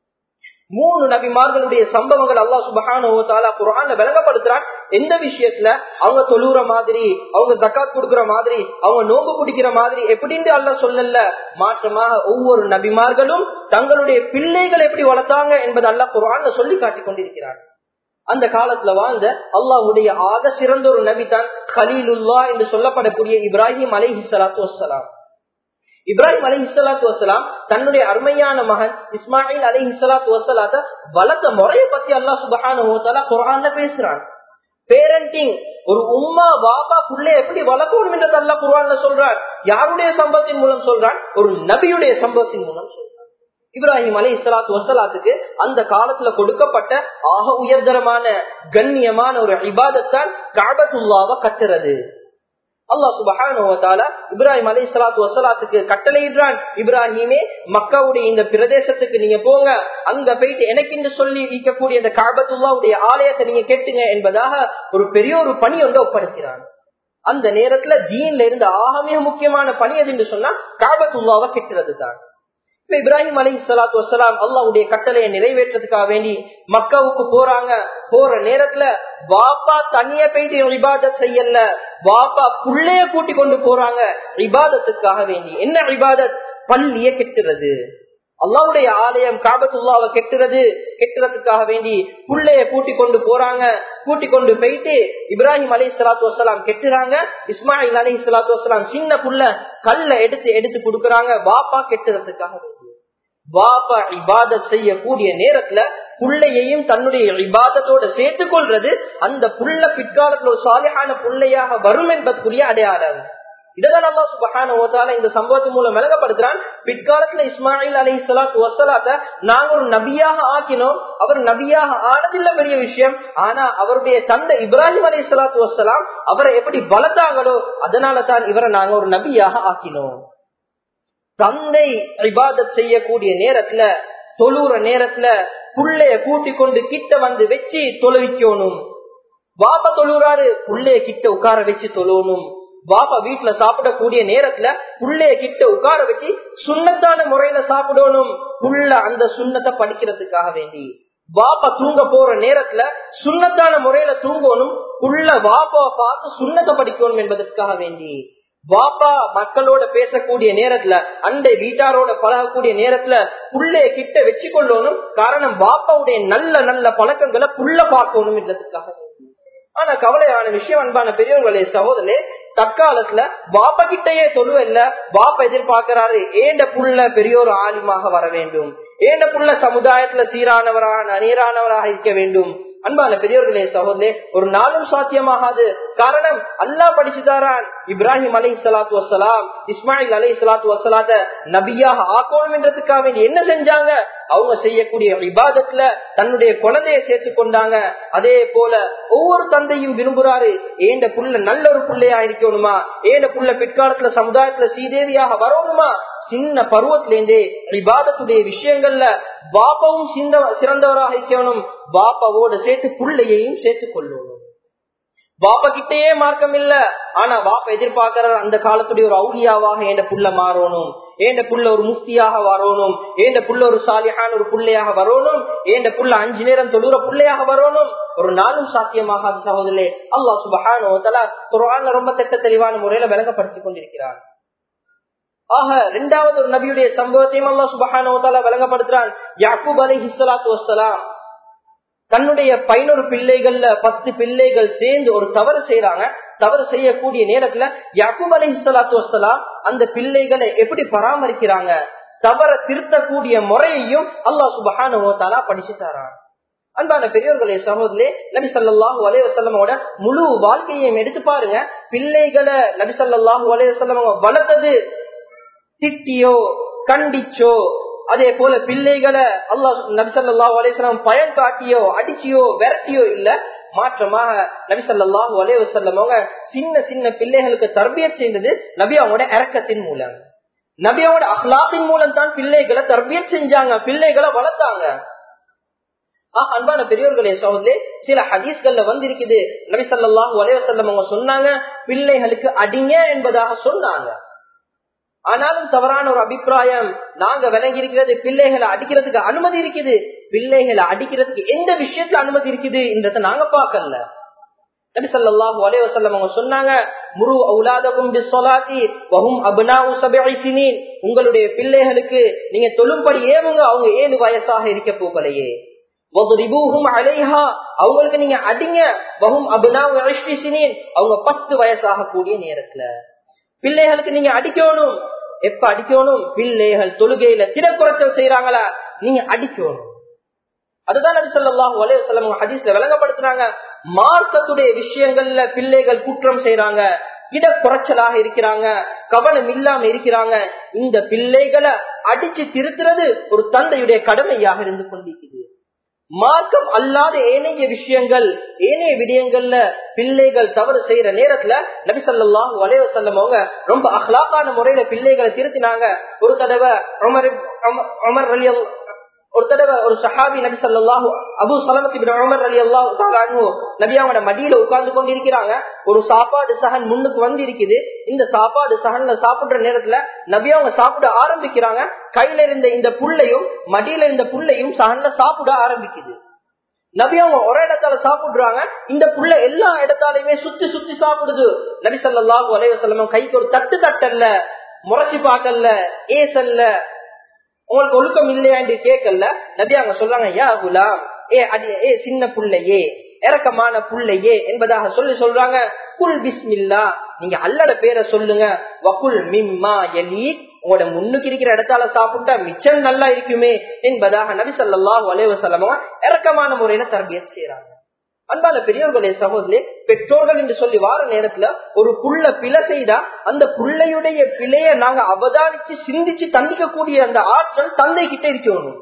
மூணு நபிமார்களுடைய சம்பவங்கள் அல்லா சுபஹான குரான்ல விளங்கப்படுத்துறான் எந்த விஷயத்துல அவங்க தொழுற மாதிரி அவங்க தக்காத் கொடுக்கிற மாதிரி அவங்க நோம்பு குடிக்கிற மாதிரி எப்படின்னு அல்ல சொல்லல மாற்றமாக ஒவ்வொரு நபிமார்களும் தங்களுடைய பிள்ளைகள் எப்படி வளர்த்தாங்க என்பது அல்ல குரான்ல சொல்லி காட்டிக் கொண்டிருக்கிறார் அந்த காலத்துல வாழ்ந்த அல்லாஹுடைய ஆக சிறந்த ஒரு நபி தான் ஹலீலுல்லா என்று சொல்லப்படக்கூடிய இப்ராஹிம் அலை சலாத்து வசலாம் இப்ராஹிம் அலி இஸ்லாத்து வசலாம் தன்னுடைய அருமையான மகன் இஸ்மாயில் அலி இஸ்லாத்து வசலாத்த வளர்த்த முறையை பத்தி அல்லா சுபஹான குரான்ல பேசுறான் பேரண்டிங் ஒரு உம்மா பாபா புள்ளை எப்படி வளர்க்கணும் என்று அல்லா குரான்ல சொல்றான் யாருடைய சம்பவத்தின் மூலம் சொல்றான் ஒரு நபியுடைய சம்பவத்தின் மூலம் சொல்றான் இப்ராஹிம் அலி இஸ்லாத்து வசலாத்துக்கு அந்த காலத்துல கொடுக்கப்பட்ட ஆக உயர்தரமான கண்ணியமான ஒரு இபாதத்தான் காபத்துல்லாவை கட்டுறது அல்லா சுபஹான இப்ராஹிம் அலி சலாத்து வசலாத்துக்கு கட்டளையிடுறான் இப்ராஹிமே மக்காவுடைய இந்த பிரதேசத்துக்கு நீங்க போங்க அங்க போயிட்டு எனக்கு சொல்லி இருக்கக்கூடிய இந்த காபத்துல்லாவுடைய ஆலயத்தை நீங்க கேட்டுங்க என்பதாக ஒரு பெரிய ஒரு பணி வந்து ஒப்படைக்கிறான் அந்த நேரத்துல தீன்ல இருந்து ஆக மிக முக்கியமான பணி எது என்று சொன்னா காபத்துல்லாவை கெட்டுறது தான் இப்ப இப்ராஹிம் அலி சலாத்து வசலாம் அல்லாவுடைய கட்டளையை நிறைவேற்றதுக்காக வேண்டி மக்காவுக்கு போறாங்க போற நேரத்துல வாப்பா தனியா போயிட்டு இபாதத் செய்யல வாப்பா புள்ளைய கூட்டி கொண்டு போறாங்க இபாதத்துக்காக வேண்டி என்ன இபாதத் பள்ளிய கெட்டுறது அல்லாவுடைய ஆலயம் காபத்துல்லாவை கெட்டுறது கெட்டுறதுக்காக வேண்டி புள்ளைய கூட்டி கொண்டு போறாங்க கூட்டி கொண்டு போயிட்டு இப்ராஹிம் அலி சலாத்து வசலாம் கெட்டுறாங்க இஸ்மாயில் அலி சலாத்து வசலாம் சின்ன புள்ள கல்ல எடுத்து எடுத்து கொடுக்கறாங்க வாப்பா கெட்டுறதுக்காக வேண்டி வாப்பா இபாதத் செய்யக்கூடிய நேரத்துல புள்ளையையும் தன்னுடைய இபாதத்தோட சேர்த்துக் கொள்றது அந்த புள்ள பிற்காலத்துல ஒரு சாலியான புள்ளையாக வரும் என்பதற்குரிய அடையாளம் இதெல்லாம் அல்லா சுபஹான இந்த சம்பவத்தின் மூலம் விளங்கப்படுத்துறான் பிற்காலத்துல இஸ்மாயில் அலி சலாத்து வசலாத்த நாங்க ஒரு நபியாக ஆக்கினோம் அவர் நபியாக ஆனதில்ல பெரிய விஷயம் ஆனா அவருடைய தந்தை இப்ராஹிம் அலி சலாத்து வசலாம் அவரை எப்படி வளர்த்தாங்களோ அதனால தான் இவரை நாங்க ஒரு நபியாக ஆக்கினோம் தந்தை இபாதத் செய்யக்கூடிய நேரத்துல தொழுற நேரத்துல புள்ளைய கூட்டிக் கொண்டு கிட்ட வந்து வச்சு தொழுவிக்கணும் வாப்ப தொழுறாரு புள்ளைய கிட்ட உட்கார வச்சு தொழணும் பாப்பா வீட்டுல சாப்பிடக்கூடிய நேரத்துல புள்ளைய கிட்ட உட்கார வச்சு சுண்ணத்தான முறையில சாப்பிடணும் புள்ள அந்த சுண்ணத்தை படிக்கிறதுக்காக வேண்டி பாப்பா தூங்க போற நேரத்துல சுண்ணத்தான முறையில தூங்கணும் புள்ள பாப்பாவை பார்த்து சுண்ணத்தை படிக்கணும் என்பதற்காக வேண்டி பாப்பா மக்களோட பேசக்கூடிய நேரத்துல அண்டை வீட்டாரோட பழகக்கூடிய நேரத்துல புள்ளைய கிட்ட வச்சு கொள்ளணும் காரணம் பாப்பாவுடைய நல்ல நல்ல பழக்கங்களை புள்ள பார்க்கணும் என்றதுக்காக வேண்டி ஆனா கவலையான விஷயம் அன்பான பெரியவர்களே சகோதரே தற்காலத்துல பாப்பா கிட்டயே தொழுவ இல்ல பாப்பா எதிர்பார்க்கிறாரு ஏண்ட புள்ள பெரிய ஒரு ஆலிமாக வர வேண்டும் ஏண்ட புள்ள சமுதாயத்துல சீரானவராக நீரானவராக இருக்க வேண்டும் அன்பான பெரியவர்களே சகோதரே ஒரு நாளும் சாத்தியமாகாது காரணம் அல்லா படிச்சுதாரான் இப்ராஹிம் அலை சலாத்து வசலாம் இஸ்மாயில் அலை சலாத்து வசலாத்த நபியாக ஆக்கணும் என்றதுக்காக என்ன செஞ்சாங்க அவங்க செய்யக்கூடிய விவாதத்துல தன்னுடைய குழந்தைய சேர்த்து கொண்டாங்க அதே போல ஒவ்வொரு தந்தையும் விரும்புறாரு ஏண்ட புள்ள நல்ல ஒரு பிள்ளையா இருக்கணுமா ஏண்ட புள்ள பிற்காலத்துல சமுதாயத்துல சீதேவியாக வரணுமா சின்ன பருவத்திலேருந்தே விவாதத்துடைய விஷயங்கள்ல பாப்பாவும் சிறந்தவராக இருக்கணும் பாப்பாவோட சேர்த்து புள்ளையையும் சேர்த்து கொள்ளணும் பாப்பா கிட்டேயே மார்க்கம் இல்ல ஆனா பாப்பா எதிர்பார்க்கிற அந்த காலத்துடைய ஒரு அவுலியாவாக ஏண்ட புள்ள மாறணும் ஏண்ட புள்ள ஒரு முஃப்தியாக வரணும் ஏண்ட புள்ள ஒரு சாலியான ஒரு புள்ளையாக வரணும் ஏண்ட புள்ள அஞ்சு நேரம் தொழுற புள்ளையாக வரணும் ஒரு நாளும் சாத்தியமாகாத சகோதரே அல்லாஹ் சுபஹானோ தலா குரான்ல ரொம்ப திட்ட தெளிவான முறையில விளங்கப்படுத்திக் கொண்டிருக்கிறார் ஆக இரண்டாவது ஒரு நபியுடைய சம்பவத்தையும் அல்லா சுபஹானோ தலா விளங்கப்படுத்துறான் யாக்கூப் அலி ஹிஸ்லாத்து வசலாம் தன்னுடைய பதினொரு பிள்ளைகள்ல பத்து பிள்ளைகள் சேர்ந்து ஒரு தவறு செய்யறாங்க தவறு செய்யக்கூடிய நேரத்துல யாக்கூப் அலி ஹிஸ்லாத்து வசலாம் அந்த பிள்ளைகளை எப்படி பராமரிக்கிறாங்க தவற திருத்தக்கூடிய முறையையும் அல்லா சுபஹானுவத்தாலா படிச்சு தரான் அன்பான பெரியவர்களே சகோதரே நபி சல்லாஹூ அலைவசல்லமோட முழு வாழ்க்கையையும் எடுத்து பாருங்க பிள்ளைகளை நபி சல்லாஹூ அலைவசல்லம் வளர்த்தது திட்டியோ கண்டிச்சோ அதே போல பிள்ளைகளை அல்லாஹ் நபிசல்லா அலேஸ்லாம் பயன் காட்டியோ அடிச்சியோ விரட்டியோ இல்ல மாற்றமாக நபிசல்லாஹூ அலேவசல்லம் அவங்க சின்ன சின்ன பிள்ளைகளுக்கு தர்பியத் செய்தது நபி அவங்களோட இறக்கத்தின் மூலம் நபியோட அஹ்லாத்தின் மூலம் தான் பிள்ளைகளை தர்பியத் செஞ்சாங்க பிள்ளைகளை வளர்த்தாங்க அன்பான பெரியவர்களே சோதரே சில ஹதீஸ்கள்ல வந்திருக்குது நபி சல்லாஹூ அலைவசல்லம் அவங்க சொன்னாங்க பிள்ளைகளுக்கு அடிங்க என்பதாக சொன்னாங்க ஆனாலும் தவறான ஒரு அபிப்பிராயம் நாங்க விளங்கி இருக்கிறது பிள்ளைகளை அடிக்கிறதுக்கு அனுமதி இருக்குது பிள்ளைகளை அடிக்கிறதுக்கு எந்த விஷயத்துல அனுமதி இருக்குது என்றத நாங்க பார்க்கல நபி ஸல்லல்லாஹு அலைஹி வஸல்லம் அவங்க சொன்னாங்க முரு அவுலாதகும் பிஸ்ஸலாத்தி வஹும் அப்னாஉ சப்இ சினீன் உங்களுடைய பிள்ளைகளுக்கு நீங்க தொழும்படி ஏவுங்க அவங்க ஏழு வயசாக இருக்க போகலையே வதுரிபூஹும் அலைஹா அவங்களுக்கு நீங்க அடிங்க வஹும் அப்னாஉ இஷ்ரி சினீன் அவங்க பத்து வயசாக கூடிய நேரத்துல பிள்ளைகளுக்கு நீங்க அடிக்கணும் எப்ப அடிக்கணும் பிள்ளைகள் தொழுகையில திடக்குறைச்சல் செய்யறாங்களா நீங்க அடிக்கணும் அதுதான் நபி சொல்லாஹு அலையம் ஹதீஸ்ல விளங்கப்படுத்துறாங்க மார்க்கத்துடைய விஷயங்கள்ல பிள்ளைகள் குற்றம் செய்யறாங்க இட குறைச்சலாக இருக்கிறாங்க கவனம் இல்லாம இருக்கிறாங்க இந்த பிள்ளைகளை அடிச்சு திருத்துறது ஒரு தந்தையுடைய கடமையாக இருந்து கொண்டிருக்குது மார்க்கம் அல்லாத ஏனைய விஷயங்கள் ஏனைய விடயங்கள்ல பிள்ளைகள் தவறு செய்யற நேரத்துல நபிசல்லாஹ் வலைவசல்லம் அவங்க ரொம்ப அஹ்லாக்கான முறையில பிள்ளைகளை திருத்தினாங்க ஒரு தடவை உமர் உமர் அலி ஒரு தடவை ஒரு சஹாபி நபி சல்லாஹூ அபு சலமத்தி உமர் அலி அல்லாஹு நபி அவங்களோட மடியில உட்கார்ந்து கொண்டிருக்கிறாங்க ஒரு சாப்பாடு சகன் முன்னுக்கு வந்து இருக்குது இந்த சாப்பாடு சகன்ல சாப்பிடுற நேரத்துல நபி அவங்க சாப்பிட ஆரம்பிக்கிறாங்க கையில இருந்த இந்த புள்ளையும் மடியில இருந்த புள்ளையும் சகன்ல சாப்பிட ஆரம்பிக்குது நபி அவங்க ஒரு இடத்தால சாப்பிடுறாங்க இந்த புள்ள எல்லா இடத்தாலையுமே சுத்தி சுத்தி சாப்பிடுது நபி சல்லாஹூ அலைவசல்லம் கைக்கு ஒரு தட்டு தட்டல்ல முறைச்சு பார்க்கல ஏசல்ல உங்களுக்கு ஒழுக்கம் இல்லையா என்று கேட்கல நபி அவங்க சொல்றாங்க யா குலாம் ஏ அடி ஏ சின்ன புள்ளையே இறக்கமான புள்ளையே என்பதாக சொல்லி சொல்றாங்க குல் பிஸ்மில்லா நீங்க அல்லட பேரை சொல்லுங்க வகுல் மிம்மா எலி உங்களோட முன்னுக்கு இருக்கிற இடத்தால சாப்பிட்டா மிச்சம் நல்லா இருக்குமே என்பதாக நபி சொல்லாஹ் வலைவசல்லமா இறக்கமான முறையில தரபியத் செய்யறாங்க அன்பான பெரியவர்களே சகோதரே பெற்றோர்கள் என்று சொல்லி வார நேரத்துல ஒரு புள்ள பிழை செய்தா அந்த பிள்ளையுடைய பிழைய நாங்க அவதானிச்சு சிந்திச்சு தண்டிக்க கூடிய அந்த ஆற்றல் தந்தை கிட்ட இருக்கணும்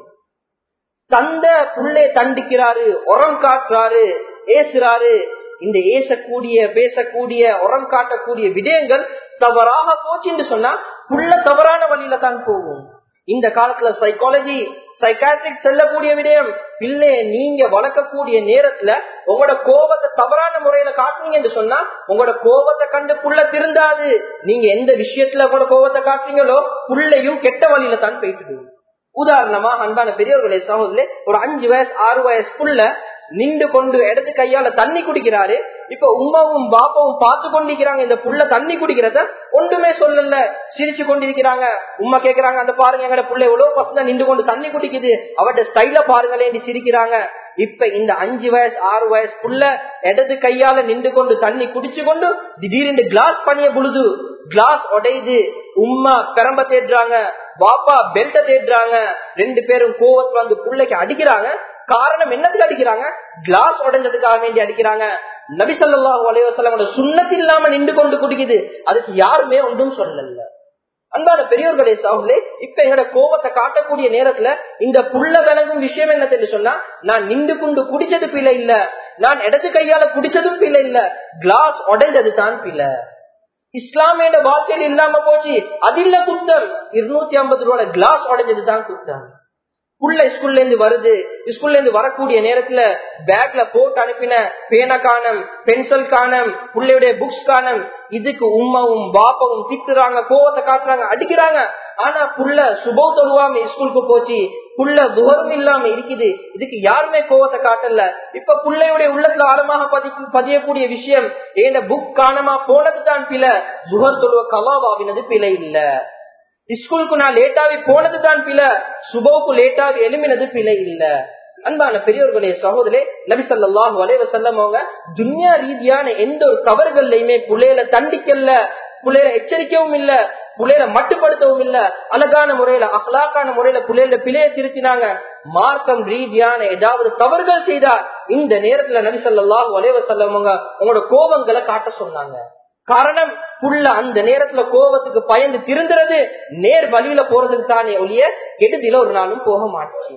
தந்தை புள்ளைய தண்டிக்கிறாரு உரம் காட்டுறாரு ஏசுறாரு இந்த ஏசக்கூடிய பேசக்கூடிய உரம் காட்டக்கூடிய விடயங்கள் தவறாக போச்சு என்று சொன்னா புள்ள தவறான வழியில தான் போகும் இந்த காலத்துல சைக்காலஜி சைக்காட்ரிக் செல்லக்கூடிய விடயம் பிள்ளைய நீங்க வளர்க்கக்கூடிய நேரத்துல உங்களோட கோபத்தை தவறான முறையில காட்டுனீங்க என்று சொன்னா உங்களோட கோபத்தை கண்டு புள்ள திருந்தாது நீங்க எந்த விஷயத்துல உங்களோட கோபத்தை காட்டுறீங்களோ புள்ளையும் கெட்ட வழியில தான் போயிட்டு உதாரணமா அன்பான பெரியவர்களே சகோதரே ஒரு அஞ்சு வயசு ஆறு வயசு புள்ள நின்று கொண்டு இடத்து கையால தண்ணி குடிக்கிறாரு இப்ப உமாவும் பாப்பாவும் பார்த்து கொண்டிருக்கிறாங்க இந்த புள்ள தண்ணி குடிக்கிறத ஒன்றுமே சொல்லல சிரிச்சு கொண்டிருக்கிறாங்க உமா கேக்குறாங்க அந்த பாருங்க எங்கட புள்ள எவ்வளவு பசங்க நின்று கொண்டு தண்ணி குடிக்குது அவட ஸ்டைல பாருங்களேன் சிரிக்கிறாங்க இப்ப இந்த அஞ்சு வயசு ஆறு வயசு புள்ள இடது கையால நின்று கொண்டு தண்ணி குடிச்சு கொண்டு திடீர்னு கிளாஸ் பண்ணிய பொழுது கிளாஸ் உடையுது உம்மா பெரம்ப தேடுறாங்க பாப்பா பெல்ட்ட தேடுறாங்க ரெண்டு பேரும் கோவத்து வந்து பிள்ளைக்கு அடிக்கிறாங்க காரணம் என்னத்துக்கு அடிக்கிறாங்க கிளாஸ் உடைஞ்சதுக்காக வேண்டி அடிக்கிறாங்க நபிசல்லாஹு அலைவசல்லோட சுண்ணத்து இல்லாம நின்று கொண்டு குடிக்குது அதுக்கு யாருமே ஒன்றும் சொல்லல அன்பான பெரியோர்களே சாகுலே இப்ப எங்களோட கோபத்தை காட்டக்கூடிய நேரத்துல இந்த புள்ள விளங்கும் விஷயம் என்ன தெரியும் சொன்னா நான் நின்று கொண்டு குடிச்சது பிள்ளை இல்ல நான் இடது கையால குடிச்சதும் பிள்ளை இல்ல கிளாஸ் உடைஞ்சது தான் பிள்ளை இஸ்லாமியோட வாழ்க்கையில் இல்லாம போச்சு அது இல்ல குத்தம் இருநூத்தி ஐம்பது ரூபாய் கிளாஸ் உடைஞ்சது தான் குத்தம் புள்ள ஸ்கூல்ல இருந்து வருது ஸ்கூல்ல இருந்து வரக்கூடிய நேரத்துல பேக்ல போட்டு அனுப்பின பேன காணம் பென்சில் காணம் புள்ளையுடைய புக்ஸ் காணம் இதுக்கு உமாவும் பாப்பாவும் திட்டுறாங்க கோவத்தை காட்டுறாங்க அடிக்கிறாங்க ஆனா புள்ள சுபோ தொழுவாம ஸ்கூலுக்கு போச்சு புள்ள துவரும் இல்லாம இருக்குது இதுக்கு யாருமே கோவத்தை காட்டல இப்ப புள்ளையுடைய உள்ளத்துல ஆழமாக பதிக்கு பதியக்கூடிய விஷயம் ஏன புக் காணமா போனது தான் பிழை துகர் தொழுவ கலாவாவினது பிழை இல்ல ஸ்கூலுக்கு நான் லேட்டாவே போனது தான் பிழை சுபோக்கு லேட்டாவே எழுமினது பிழை இல்ல அன்பான பெரியவர்களே சகோதரே நபி சொல்லாஹு வலைவ செல்லமவங்க துன்யா ரீதியான எந்த ஒரு தவறுகள்லையுமே புள்ளையில தண்டிக்கல புள்ளையில எச்சரிக்கவும் இல்ல புள்ளையில மட்டுப்படுத்தவும் இல்ல அழகான முறையில அகலாக்கான முறையில புள்ளையில பிழைய திருத்தினாங்க மார்க்கம் ரீதியான ஏதாவது தவறுகள் செய்தா இந்த நேரத்துல நபி சொல்லாஹு வலைவ செல்லவங்க உங்களோட கோபங்களை காட்ட சொன்னாங்க காரணம் புள்ள அந்த நேரத்துல கோபத்துக்கு பயந்து திருந்துறது நேர் வழியில போறதுக்கு தானே ஒழிய கெடுதில ஒரு நாளும் போக மாட்டுச்சு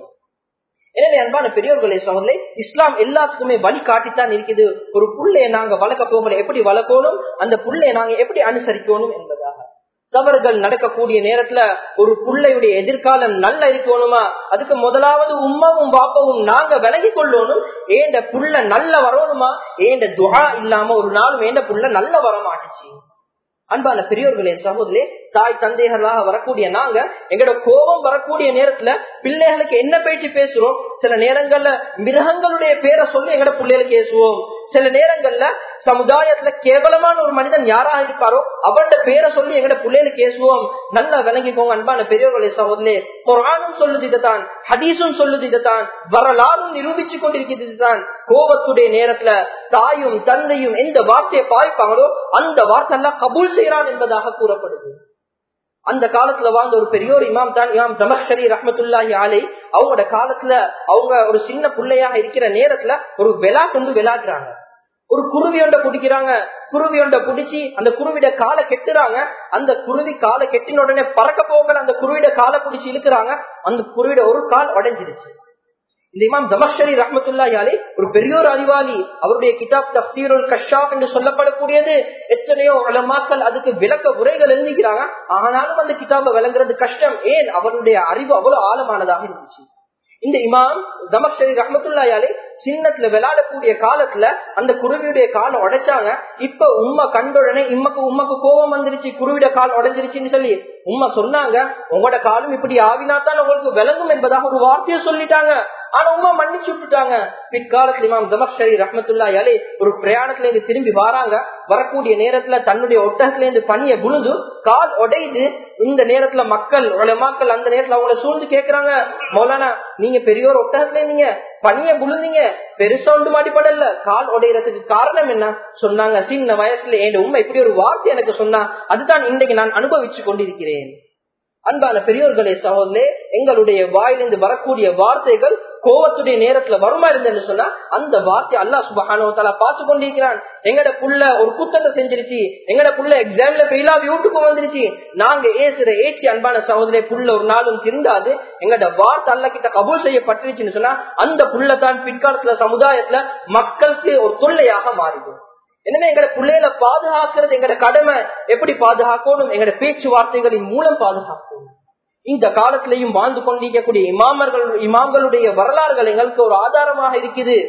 எனவே அன்பான பெரியவர்களே சகோதரே இஸ்லாம் எல்லாத்துக்குமே வழி காட்டித்தான் இருக்குது ஒரு புள்ளைய நாங்க வளர்க்க போகல எப்படி வளர்க்கணும் அந்த புள்ளைய நாங்க எப்படி அனுசரிக்கணும் என்பதாக தவறுகள் நடக்கக்கூடிய நேரத்துல ஒரு புள்ளையுடைய எதிர்காலம் நல்ல இருக்கணுமா அதுக்கு முதலாவது உம்மாவும் பாப்பாவும் நாங்க விலகி கொள்ளணும் ஏண்ட புள்ள நல்ல வரணுமா ஏண்ட துகா இல்லாம ஒரு நாளும் ஏண்ட புள்ள நல்ல வர மாட்டுச்சு அன்பான பெரியோர்களே சகோதரே தாய் தந்தைகளாக வரக்கூடிய நாங்க எங்களோட கோபம் வரக்கூடிய நேரத்துல பிள்ளைகளுக்கு என்ன பேச்சு பேசுறோம் சில நேரங்கள்ல மிருகங்களுடைய பேரை சொல்லி எங்களோட பிள்ளைகளுக்கு பேசுவோம் சில நேரங்கள்ல சமுதாயத்துல கேவலமான ஒரு மனிதன் யாராக இருப்பாரோ அவருடைய பேரை சொல்லி எங்கட பிள்ளைகளுக்கு பேசுவோம் நல்லா விளங்கிக்கோங்க அன்பான பெரியவர்களே சகோதரே குரானும் சொல்லுது இதைத்தான் ஹதீஸும் சொல்லுது இதைத்தான் வரலாறும் நிரூபிச்சு கொண்டிருக்கிறது இதுதான் கோபத்துடைய நேரத்துல தாயும் தந்தையும் எந்த வார்த்தையை பாய்ப்பாங்களோ அந்த வார்த்தை எல்லாம் கபூல் செய்யறான் என்பதாக கூறப்படுது அந்த காலத்துல வாழ்ந்த ஒரு பெரியோர் இமாம் தான் இமாம் தமஸ்கரி ரஹமத்துல்லாஹி ஆலை அவங்களோட காலத்துல அவங்க ஒரு சின்ன பிள்ளையாக இருக்கிற நேரத்துல ஒரு விழா கொண்டு விளையாடுறாங்க ஒரு குருவி ஒன்றை பிடிக்கிறாங்க குருவி ஒன்றை பிடிச்சி அந்த குருவிட காலை கெட்டுறாங்க அந்த குருவி காலை கெட்டின உடனே பறக்க போகல அந்த குருவிட காலை பிடிச்சி இழுக்கிறாங்க அந்த குருவிட ஒரு கால் உடைஞ்சிருச்சு இந்த இமாம் தமஸ்கரி ரஹமத்துல்லா யாலே ஒரு பெரிய ஒரு அறிவாளி அவருடைய கிதாப் தப்சீருல் கஷாப் என்று சொல்லப்படக்கூடியது எத்தனையோ உலமாக்கள் அதுக்கு விளக்க உரைகள் எழுதிக்கிறாங்க ஆனாலும் அந்த கிதாபை விளங்குறது கஷ்டம் ஏன் அவருடைய அறிவு அவ்வளவு ஆழமானதாக இருந்துச்சு இந்த இமாம் தமஸ்கரி ரஹமத்துல்லாயாலே சின்னத்துல விளையாடக்கூடிய காலத்துல அந்த குருவியுடைய காலை உடைச்சாங்க இப்ப உண்மை கண்டுடனே இம்மக்கு உம்மக்கு கோபம் வந்துருச்சு குருவிட கால் உடைஞ்சிருச்சுன்னு சொல்லி உண்மை சொன்னாங்க உங்களோட காலம் இப்படி ஆவினாத்தான் உங்களுக்கு விளங்கும் என்பதாக ஒரு வார்த்தையை சொல்லிட்டாங்க ஆனா உமா மன்னிச்சு விட்டுட்டாங்க பிற்காலத்துல இமாம் தமஸ்கரி ரஹமத்துல்லா யாலே ஒரு பிரயாணத்துல இருந்து திரும்பி வராங்க வரக்கூடிய நேரத்துல தன்னுடைய ஒட்டகத்துல இருந்து பனிய புழுது கால் உடையுது இந்த நேரத்துல மக்கள் மக்கள் அந்த நேரத்துல அவங்கள சூழ்ந்து கேக்குறாங்க மௌலானா நீங்க பெரியோர் ஒட்டகத்துல இருந்தீங்க பனிய புழுந்தீங்க பெருசா ஒன்று மாடிப்படல கால் உடையறதுக்கு காரணம் என்ன சொன்னாங்க சின்ன வயசுல என் உண்மை இப்படி ஒரு வார்த்தை எனக்கு சொன்னா அதுதான் இன்றைக்கு நான் அனுபவிச்சு கொண்டிருக்கிறேன் அன்பான பெரியோர்களே சகோதரே எங்களுடைய வாயிலிருந்து வரக்கூடிய வார்த்தைகள் கோவத்துடைய நேரத்துல வருமா இருந்தேன்னு சொன்னா அந்த வார்த்தை அல்லா சுபஹானவத்தால பார்த்து கொண்டிருக்கிறான் எங்கட புள்ள ஒரு குத்தத்தை செஞ்சிருச்சு எங்கட புள்ள எக்ஸாம்ல ஃபெயில் ஆகி வீட்டுக்கு வந்துருச்சு நாங்க ஏசுற ஏச்சி அன்பான சகோதரே புள்ள ஒரு நாளும் திருந்தாது எங்கட வார்த்தை அல்ல கிட்ட கபூல் செய்யப்பட்டுருச்சுன்னு சொன்னா அந்த புள்ள தான் பிற்காலத்துல சமுதாயத்துல மக்களுக்கு ஒரு தொல்லையாக மாறிடும் எனவே எங்கட பிள்ளைகளை பாதுகாக்கிறது எங்கட கடமை எப்படி பாதுகாக்கணும் எங்கட பேச்சுவார்த்தைகளின் மூலம் பாதுகாக்கணும் இந்த காலத்திலையும் வாழ்ந்து கொண்டிருக்கக்கூடிய இமாமர்கள் இமாம்களுடைய வரலாறுகள் எங்களுக்கு ஒரு ஆதாரமாக இருக்குது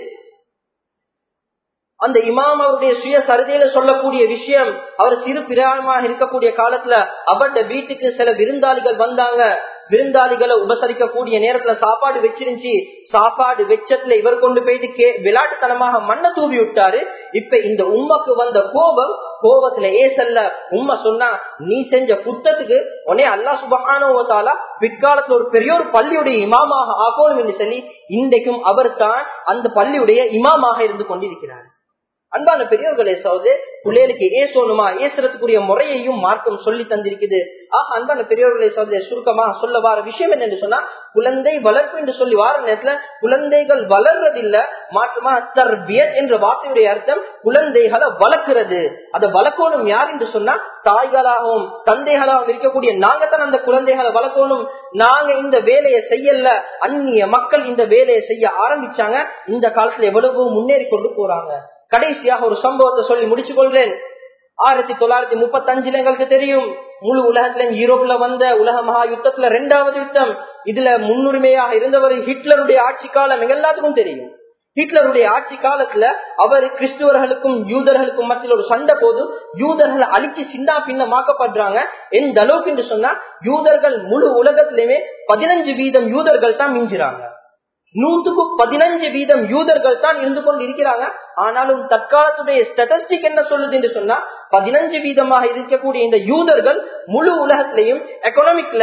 அந்த இமாம் அவருடைய சுய சரிதையில சொல்லக்கூடிய விஷயம் அவர் சிறு பிராயமாக இருக்கக்கூடிய காலத்துல அவருடைய வீட்டுக்கு சில விருந்தாளிகள் வந்தாங்க விருந்தாளிகளை உபசரிக்கக்கூடிய நேரத்துல சாப்பாடு வச்சிருந்துச்சு சாப்பாடு வெச்சத்துல இவர் கொண்டு போயிட்டு கே விளையாட்டுத்தனமாக மண்ணை தூவி விட்டாரு இப்ப இந்த உண்மைக்கு வந்த கோபம் கோபத்துல ஏசல்ல உண்மை சொன்னா நீ செஞ்ச குத்தத்துக்கு உடனே அல்லா சுபகானோத்தாலா பிற்காலத்துல ஒரு பெரிய ஒரு பள்ளியுடைய இமாமாக ஆகணும் என்று சொல்லி இன்றைக்கும் அவர் தான் அந்த பள்ளியுடைய இமாமாக இருந்து கொண்டிருக்கிறார் அன்பான பெரியவர்களே சோது பிள்ளைகளுக்கு ஏசோனுமா ஏசுறதுக்குரிய முறையையும் மார்க்கம் சொல்லி தந்திருக்குது ஆக அன்பான பெரியவர்களே சோதரே சுருக்கமா சொல்ல வார விஷயம் என்னன்னு சொன்னா குழந்தை வளர்ப்பு என்று சொல்லி வார நேரத்துல குழந்தைகள் வளர்றதில்ல மாற்றமா தர்பியத் என்ற வார்த்தையுடைய அர்த்தம் குழந்தைகளை வளர்க்கிறது அதை வளர்க்கணும் யார் என்று சொன்னா தாய்களாகவும் தந்தைகளாகவும் இருக்கக்கூடிய நாங்க தான் அந்த குழந்தைகளை வளர்க்கணும் நாங்க இந்த வேலையை செய்யல அந்நிய மக்கள் இந்த வேலையை செய்ய ஆரம்பிச்சாங்க இந்த காலத்துல எவ்வளவு முன்னேறி கொண்டு போறாங்க கடைசியாக ஒரு சம்பவத்தை சொல்லி முடிச்சு கொள்றேன் ஆயிரத்தி தொள்ளாயிரத்தி முப்பத்தி அஞ்சுல எங்களுக்கு தெரியும் முழு உலகத்துல யூரோப்ல வந்த உலக மகா யுத்தத்துல இரண்டாவது யுத்தம் இதுல முன்னுரிமையாக இருந்தவர் ஹிட்லருடைய ஆட்சி காலம் எங்க எல்லாத்துக்கும் தெரியும் ஹிட்லருடைய ஆட்சி காலத்துல அவர் கிறிஸ்துவர்களுக்கும் யூதர்களுக்கும் மத்தியில் ஒரு சண்டை போது யூதர்களை அழிச்சு சின்ன பின்னமாக்கப்படுறாங்க எந்த அளவுக்கு என்று சொன்னா யூதர்கள் முழு உலகத்திலுமே பதினஞ்சு வீதம் யூதர்கள் தான் மிஞ்சுறாங்க நூத்துக்கு பதினஞ்சு வீதம் யூதர்கள் தான் இருந்து கொண்டு இருக்கிறாங்க ஆனாலும் தற்காலத்துடைய ஸ்டட்டிஸ்டிக் என்ன சொல்லுது என்று சொன்னா பதினஞ்சு வீதமாக இருக்கக்கூடிய இந்த யூதர்கள் முழு உலகத்திலையும் எக்கனாமிக்ல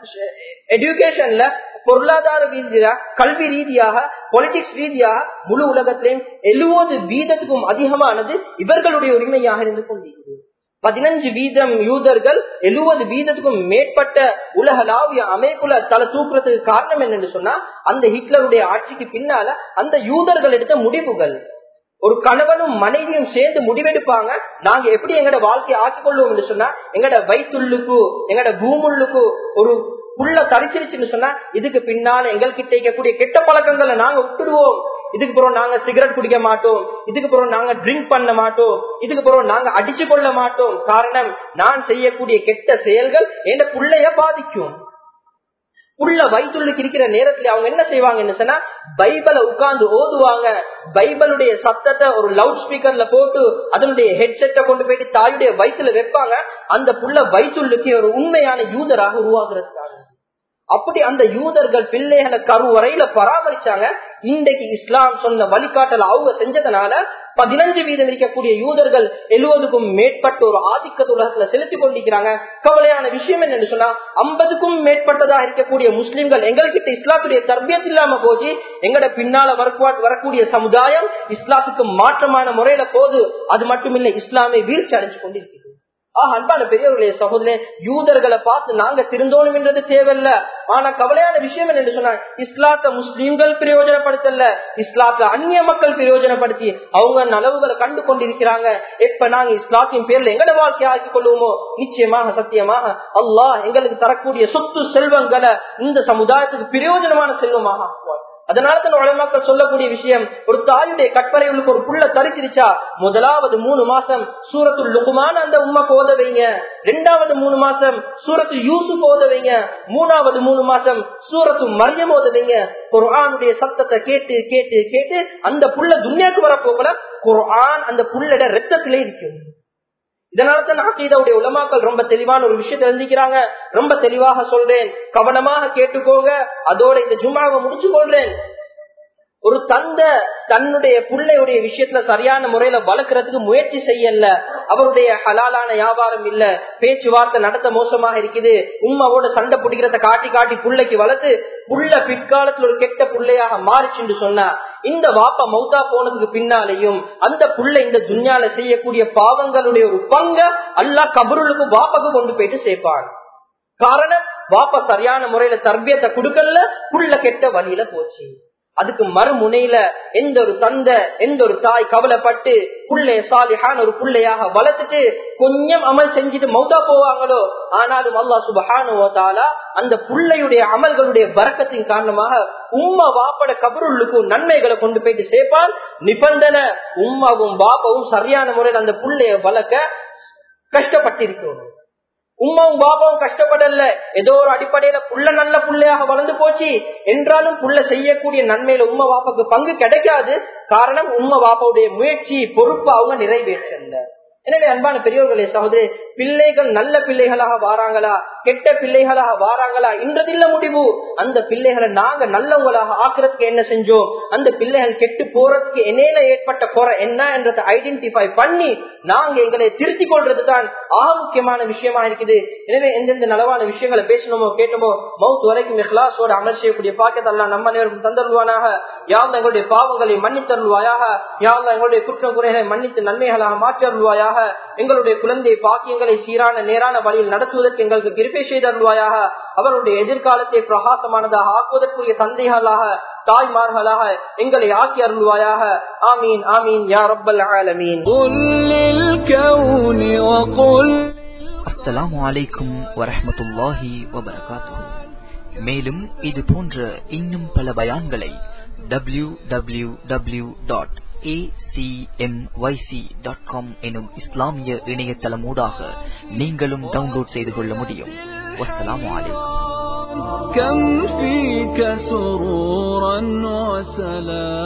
எஜுகேஷன்ல பொருளாதார ரீதியா கல்வி ரீதியாக பொலிட்டிக்ஸ் ரீதியாக முழு உலகத்திலையும் எழுபது வீதத்துக்கும் அதிகமானது இவர்களுடைய உரிமையாக இருந்து கொண்டிருக்கிறது பதினஞ்சு வீதம் யூதர்கள் எழுபது வீதத்துக்கும் மேற்பட்ட உலகளாவிய அமைப்புல தலை தூக்குறதுக்கு காரணம் என்னன்னு சொன்னா அந்த ஹிட்லருடைய ஆட்சிக்கு பின்னால அந்த யூதர்கள் எடுத்த முடிவுகள் ஒரு கணவனும் மனைவியும் சேர்ந்து முடிவெடுப்பாங்க நாங்க எப்படி எங்கட வாழ்க்கையை ஆக்கிக் கொள்வோம் சொன்னா எங்கட வயிற்றுள்ளுக்கு எங்கட பூமுள்ளுக்கு ஒரு புள்ள தரிச்சிருச்சுன்னு சொன்னா இதுக்கு பின்னால எங்கள்கிட்ட இருக்கக்கூடிய கெட்ட பழக்கங்களை நாங்க விட்டுடுவோம் இதுக்கு பிறகு நாங்க சிகரெட் குடிக்க மாட்டோம் இதுக்கு பிறகு நாங்க ட்ரிங்க் பண்ண மாட்டோம் இதுக்கு பிறகு நாங்க அடிச்சு கொள்ள மாட்டோம் காரணம் நான் செய்யக்கூடிய கெட்ட செயல்கள் என் புள்ளைய பாதிக்கும் புள்ள வயிற்றுள்ளுக்கு இருக்கிற நேரத்துல அவங்க என்ன செய்வாங்கன்னு சொன்னா பைபிளை உட்கார்ந்து ஓதுவாங்க பைபிளுடைய சத்தத்தை ஒரு லவுட் ஸ்பீக்கர்ல போட்டு அதனுடைய ஹெட்செட்டை கொண்டு போயிட்டு தாயுடைய வயிற்றுல வைப்பாங்க அந்த புள்ள வயிற்றுள்ளுக்கு ஒரு உண்மையான யூதராக உருவாக்குறதுக்காக அப்படி அந்த யூதர்கள் பிள்ளைகளை கருவறையில பராமரிச்சாங்க இன்றைக்கு இஸ்லாம் சொன்ன வழிகாட்டல் அவங்க செஞ்சதுனால பதினஞ்சு வீதம் இருக்கக்கூடிய யூதர்கள் எழுபதுக்கும் மேற்பட்ட ஒரு ஆதிக்க உலகத்துல செலுத்திக் கொண்டிருக்கிறாங்க கவலையான விஷயம் என்னன்னு சொன்னா ஐம்பதுக்கும் மேற்பட்டதா இருக்கக்கூடிய முஸ்லிம்கள் எங்கள்கிட்ட இஸ்லாத்துடைய தர்பியத் இல்லாம போச்சு எங்கட பின்னால வரக்கூடிய சமுதாயம் இஸ்லாத்துக்கு மாற்றமான முறையில போது அது மட்டுமில்லை இஸ்லாமை வீழ்ச்சி அடைஞ்சு கொண்டிருக்கிறது ஆஹ் அன்பான பெரியவர்களே சகோதரே யூதர்களை பார்த்து நாங்க திருந்தோணும் என்றது தேவையில்ல ஆனா கவலையான விஷயம் என்ன சொன்னா இஸ்லாத்த முஸ்லீம்கள் பிரயோஜனப்படுத்தல இஸ்லாத்த அந்நிய மக்கள் பிரயோஜனப்படுத்தி அவங்க நலவுகளை கண்டு கொண்டிருக்கிறாங்க எப்ப நாங்க இஸ்லாத்தின் பேர்ல எங்கட வாழ்க்கையை ஆக்கிக் கொள்வோமோ நிச்சயமாக சத்தியமாக அல்லாஹ் எங்களுக்கு தரக்கூடிய சொத்து செல்வங்களை இந்த சமுதாயத்துக்கு பிரயோஜனமான செல்வமாக ஆக்குவார் அதனால தான் உலமாக்கள் சொல்லக்கூடிய விஷயம் ஒரு தாயுடைய கற்பனைகளுக்கு ஒரு புள்ள தரிச்சிருச்சா முதலாவது மூணு மாசம் சூரத்து லுகுமான அந்த உண்மைக்கு ஓத வைங்க ரெண்டாவது மூணு மாசம் சூரத்து யூசுப் ஓத வைங்க மூணாவது மூணு மாசம் சூரத்து மரியம் ஓத வைங்க குர்ஆனுடைய சத்தத்தை கேட்டு கேட்டு கேட்டு அந்த புள்ள துன்யாக்கு வரப்போகல குர்ஆன் அந்த புள்ளட ரத்தத்திலே இருக்கும் இதனால தான் அகீதாவுடைய உலமாக்கள் ரொம்ப தெளிவான ஒரு விஷயத்தை எழுதிக்கிறாங்க ரொம்ப தெளிவாக சொல்றேன் கவனமாக கேட்டுக்கோங்க அதோட இந்த ஜும்மாவை முடிச்சு கொள்றேன் ஒரு தந்த தன்னுடைய பிள்ளையுடைய விஷயத்துல சரியான முறையில வளர்க்கறதுக்கு முயற்சி செய்யல அவருடைய ஹலாலான வியாபாரம் இல்ல பேச்சுவார்த்தை நடத்த மோசமாக இருக்குது உண்மாவோட சண்டை பிடிக்கிறத காட்டி காட்டி புள்ளைக்கு வளர்த்து புள்ள பிற்காலத்துல ஒரு கெட்ட புள்ளையாக மாறிச்சுன்னு சொன்னா இந்த வாப்பா மௌத்தா போனதுக்கு பின்னாலேயும் அந்த புள்ள இந்த துன்யால செய்யக்கூடிய பாவங்களுடைய ஒரு பங்க அல்லா கபருளுக்கு வாப்பாக்கு கொண்டு போயிட்டு சேர்ப்பான் காரணம் வாப்பா சரியான முறையில தர்பியத்தை கொடுக்கல புள்ள கெட்ட வழியில போச்சு அதுக்கு மறுமுனையில எந்த ஒரு தந்த எந்த ஒரு தாய் கவலைப்பட்டு புள்ளைய சாலிஹான் ஒரு புள்ளையாக வளர்த்துட்டு கொஞ்சம் அமல் செஞ்சுட்டு மௌதா போவாங்களோ ஆனாலும் அல்லா சுபஹானுவதாலா அந்த புள்ளையுடைய அமல்களுடைய பறக்கத்தின் காரணமாக உம்மா வாப்பட கபருள்ளுக்கும் நன்மைகளை கொண்டு போயிட்டு சேர்ப்பான் நிபந்தனை உம்மாவும் பாப்பாவும் சரியான முறையில் அந்த புள்ளைய வளர்க்க கஷ்டப்பட்டிருக்கணும் உமாவும் பாபாவும் கஷ்டப்படல ஏதோ ஒரு அடிப்படையில புள்ள நல்ல புள்ளையாக வளர்ந்து போச்சு என்றாலும் புள்ள செய்யக்கூடிய நன்மையில உமா பாப்பாக்கு பங்கு கிடைக்காது காரணம் உமா பாப்பாவுடைய முயற்சி பொறுப்பு அவங்க நிறைவேற்றல எனவே அன்பான பெரியவர்களே சகோதரி பிள்ளைகள் நல்ல பிள்ளைகளாக வாராங்களா கெட்ட பிள்ளைகளாக வாராங்களா இன்றதில்ல முடிவு அந்த பிள்ளைகளை நாங்க நல்லவங்களாக ஆக்குறதுக்கு என்ன செஞ்சோம் அந்த பிள்ளைகள் கெட்டு போறதுக்கு என்னையில ஏற்பட்ட குறை என்ன என்றதை ஐடென்டிஃபை பண்ணி நாங்க எங்களை திருத்திக் கொள்றதுதான் ஆக முக்கியமான விஷயமா இருக்குது எனவே எந்தெந்த நலவான விஷயங்களை பேசணுமோ கேட்டோமோ மவுத் வரைக்கும் இஹ்லாஸோட அமல் செய்யக்கூடிய பாக்கியத்தெல்லாம் நம்ம நேரம் தந்தருவானாக யாவது எங்களுடைய பாவங்களை மன்னித்தருள்வாயாக யாவது எங்களுடைய குற்றம் குறைகளை மன்னித்து நன்மைகளாக மாற்றருள்வாயாக எங்களுடைய குழந்தை பாக்கியங்களை சீரான நேரான வழியில் நடத்துவதற்கு எங்களுக்கு கிருப்பை செய்தருள்வாயாக அவருடைய எதிர்காலத்தை பிரகாசமானதாக ஆக்குவதற்குரிய தந்தைகளாக தாய்மார்களாக எங்களை ஆக்கி அருள்வாயாக ஆமீன் ஆமீன் யா ரப்பல் ஆலமீன் அஸ்ஸலாமு அலைக்கும் வரஹ்மத்துல்லாஹி வபரகாத்துஹு மேலும் இது போன்ற இன்னும் பல பயான்களை W W W dot acmyc.com எனும் இஸ்லாமிய இணையதளமூடாக நீங்களும் டவுன்லோட் செய்து கொள்ள முடியும் வஸ்ஸலாமு அலைக்கும் كم فيك سرورا وسلام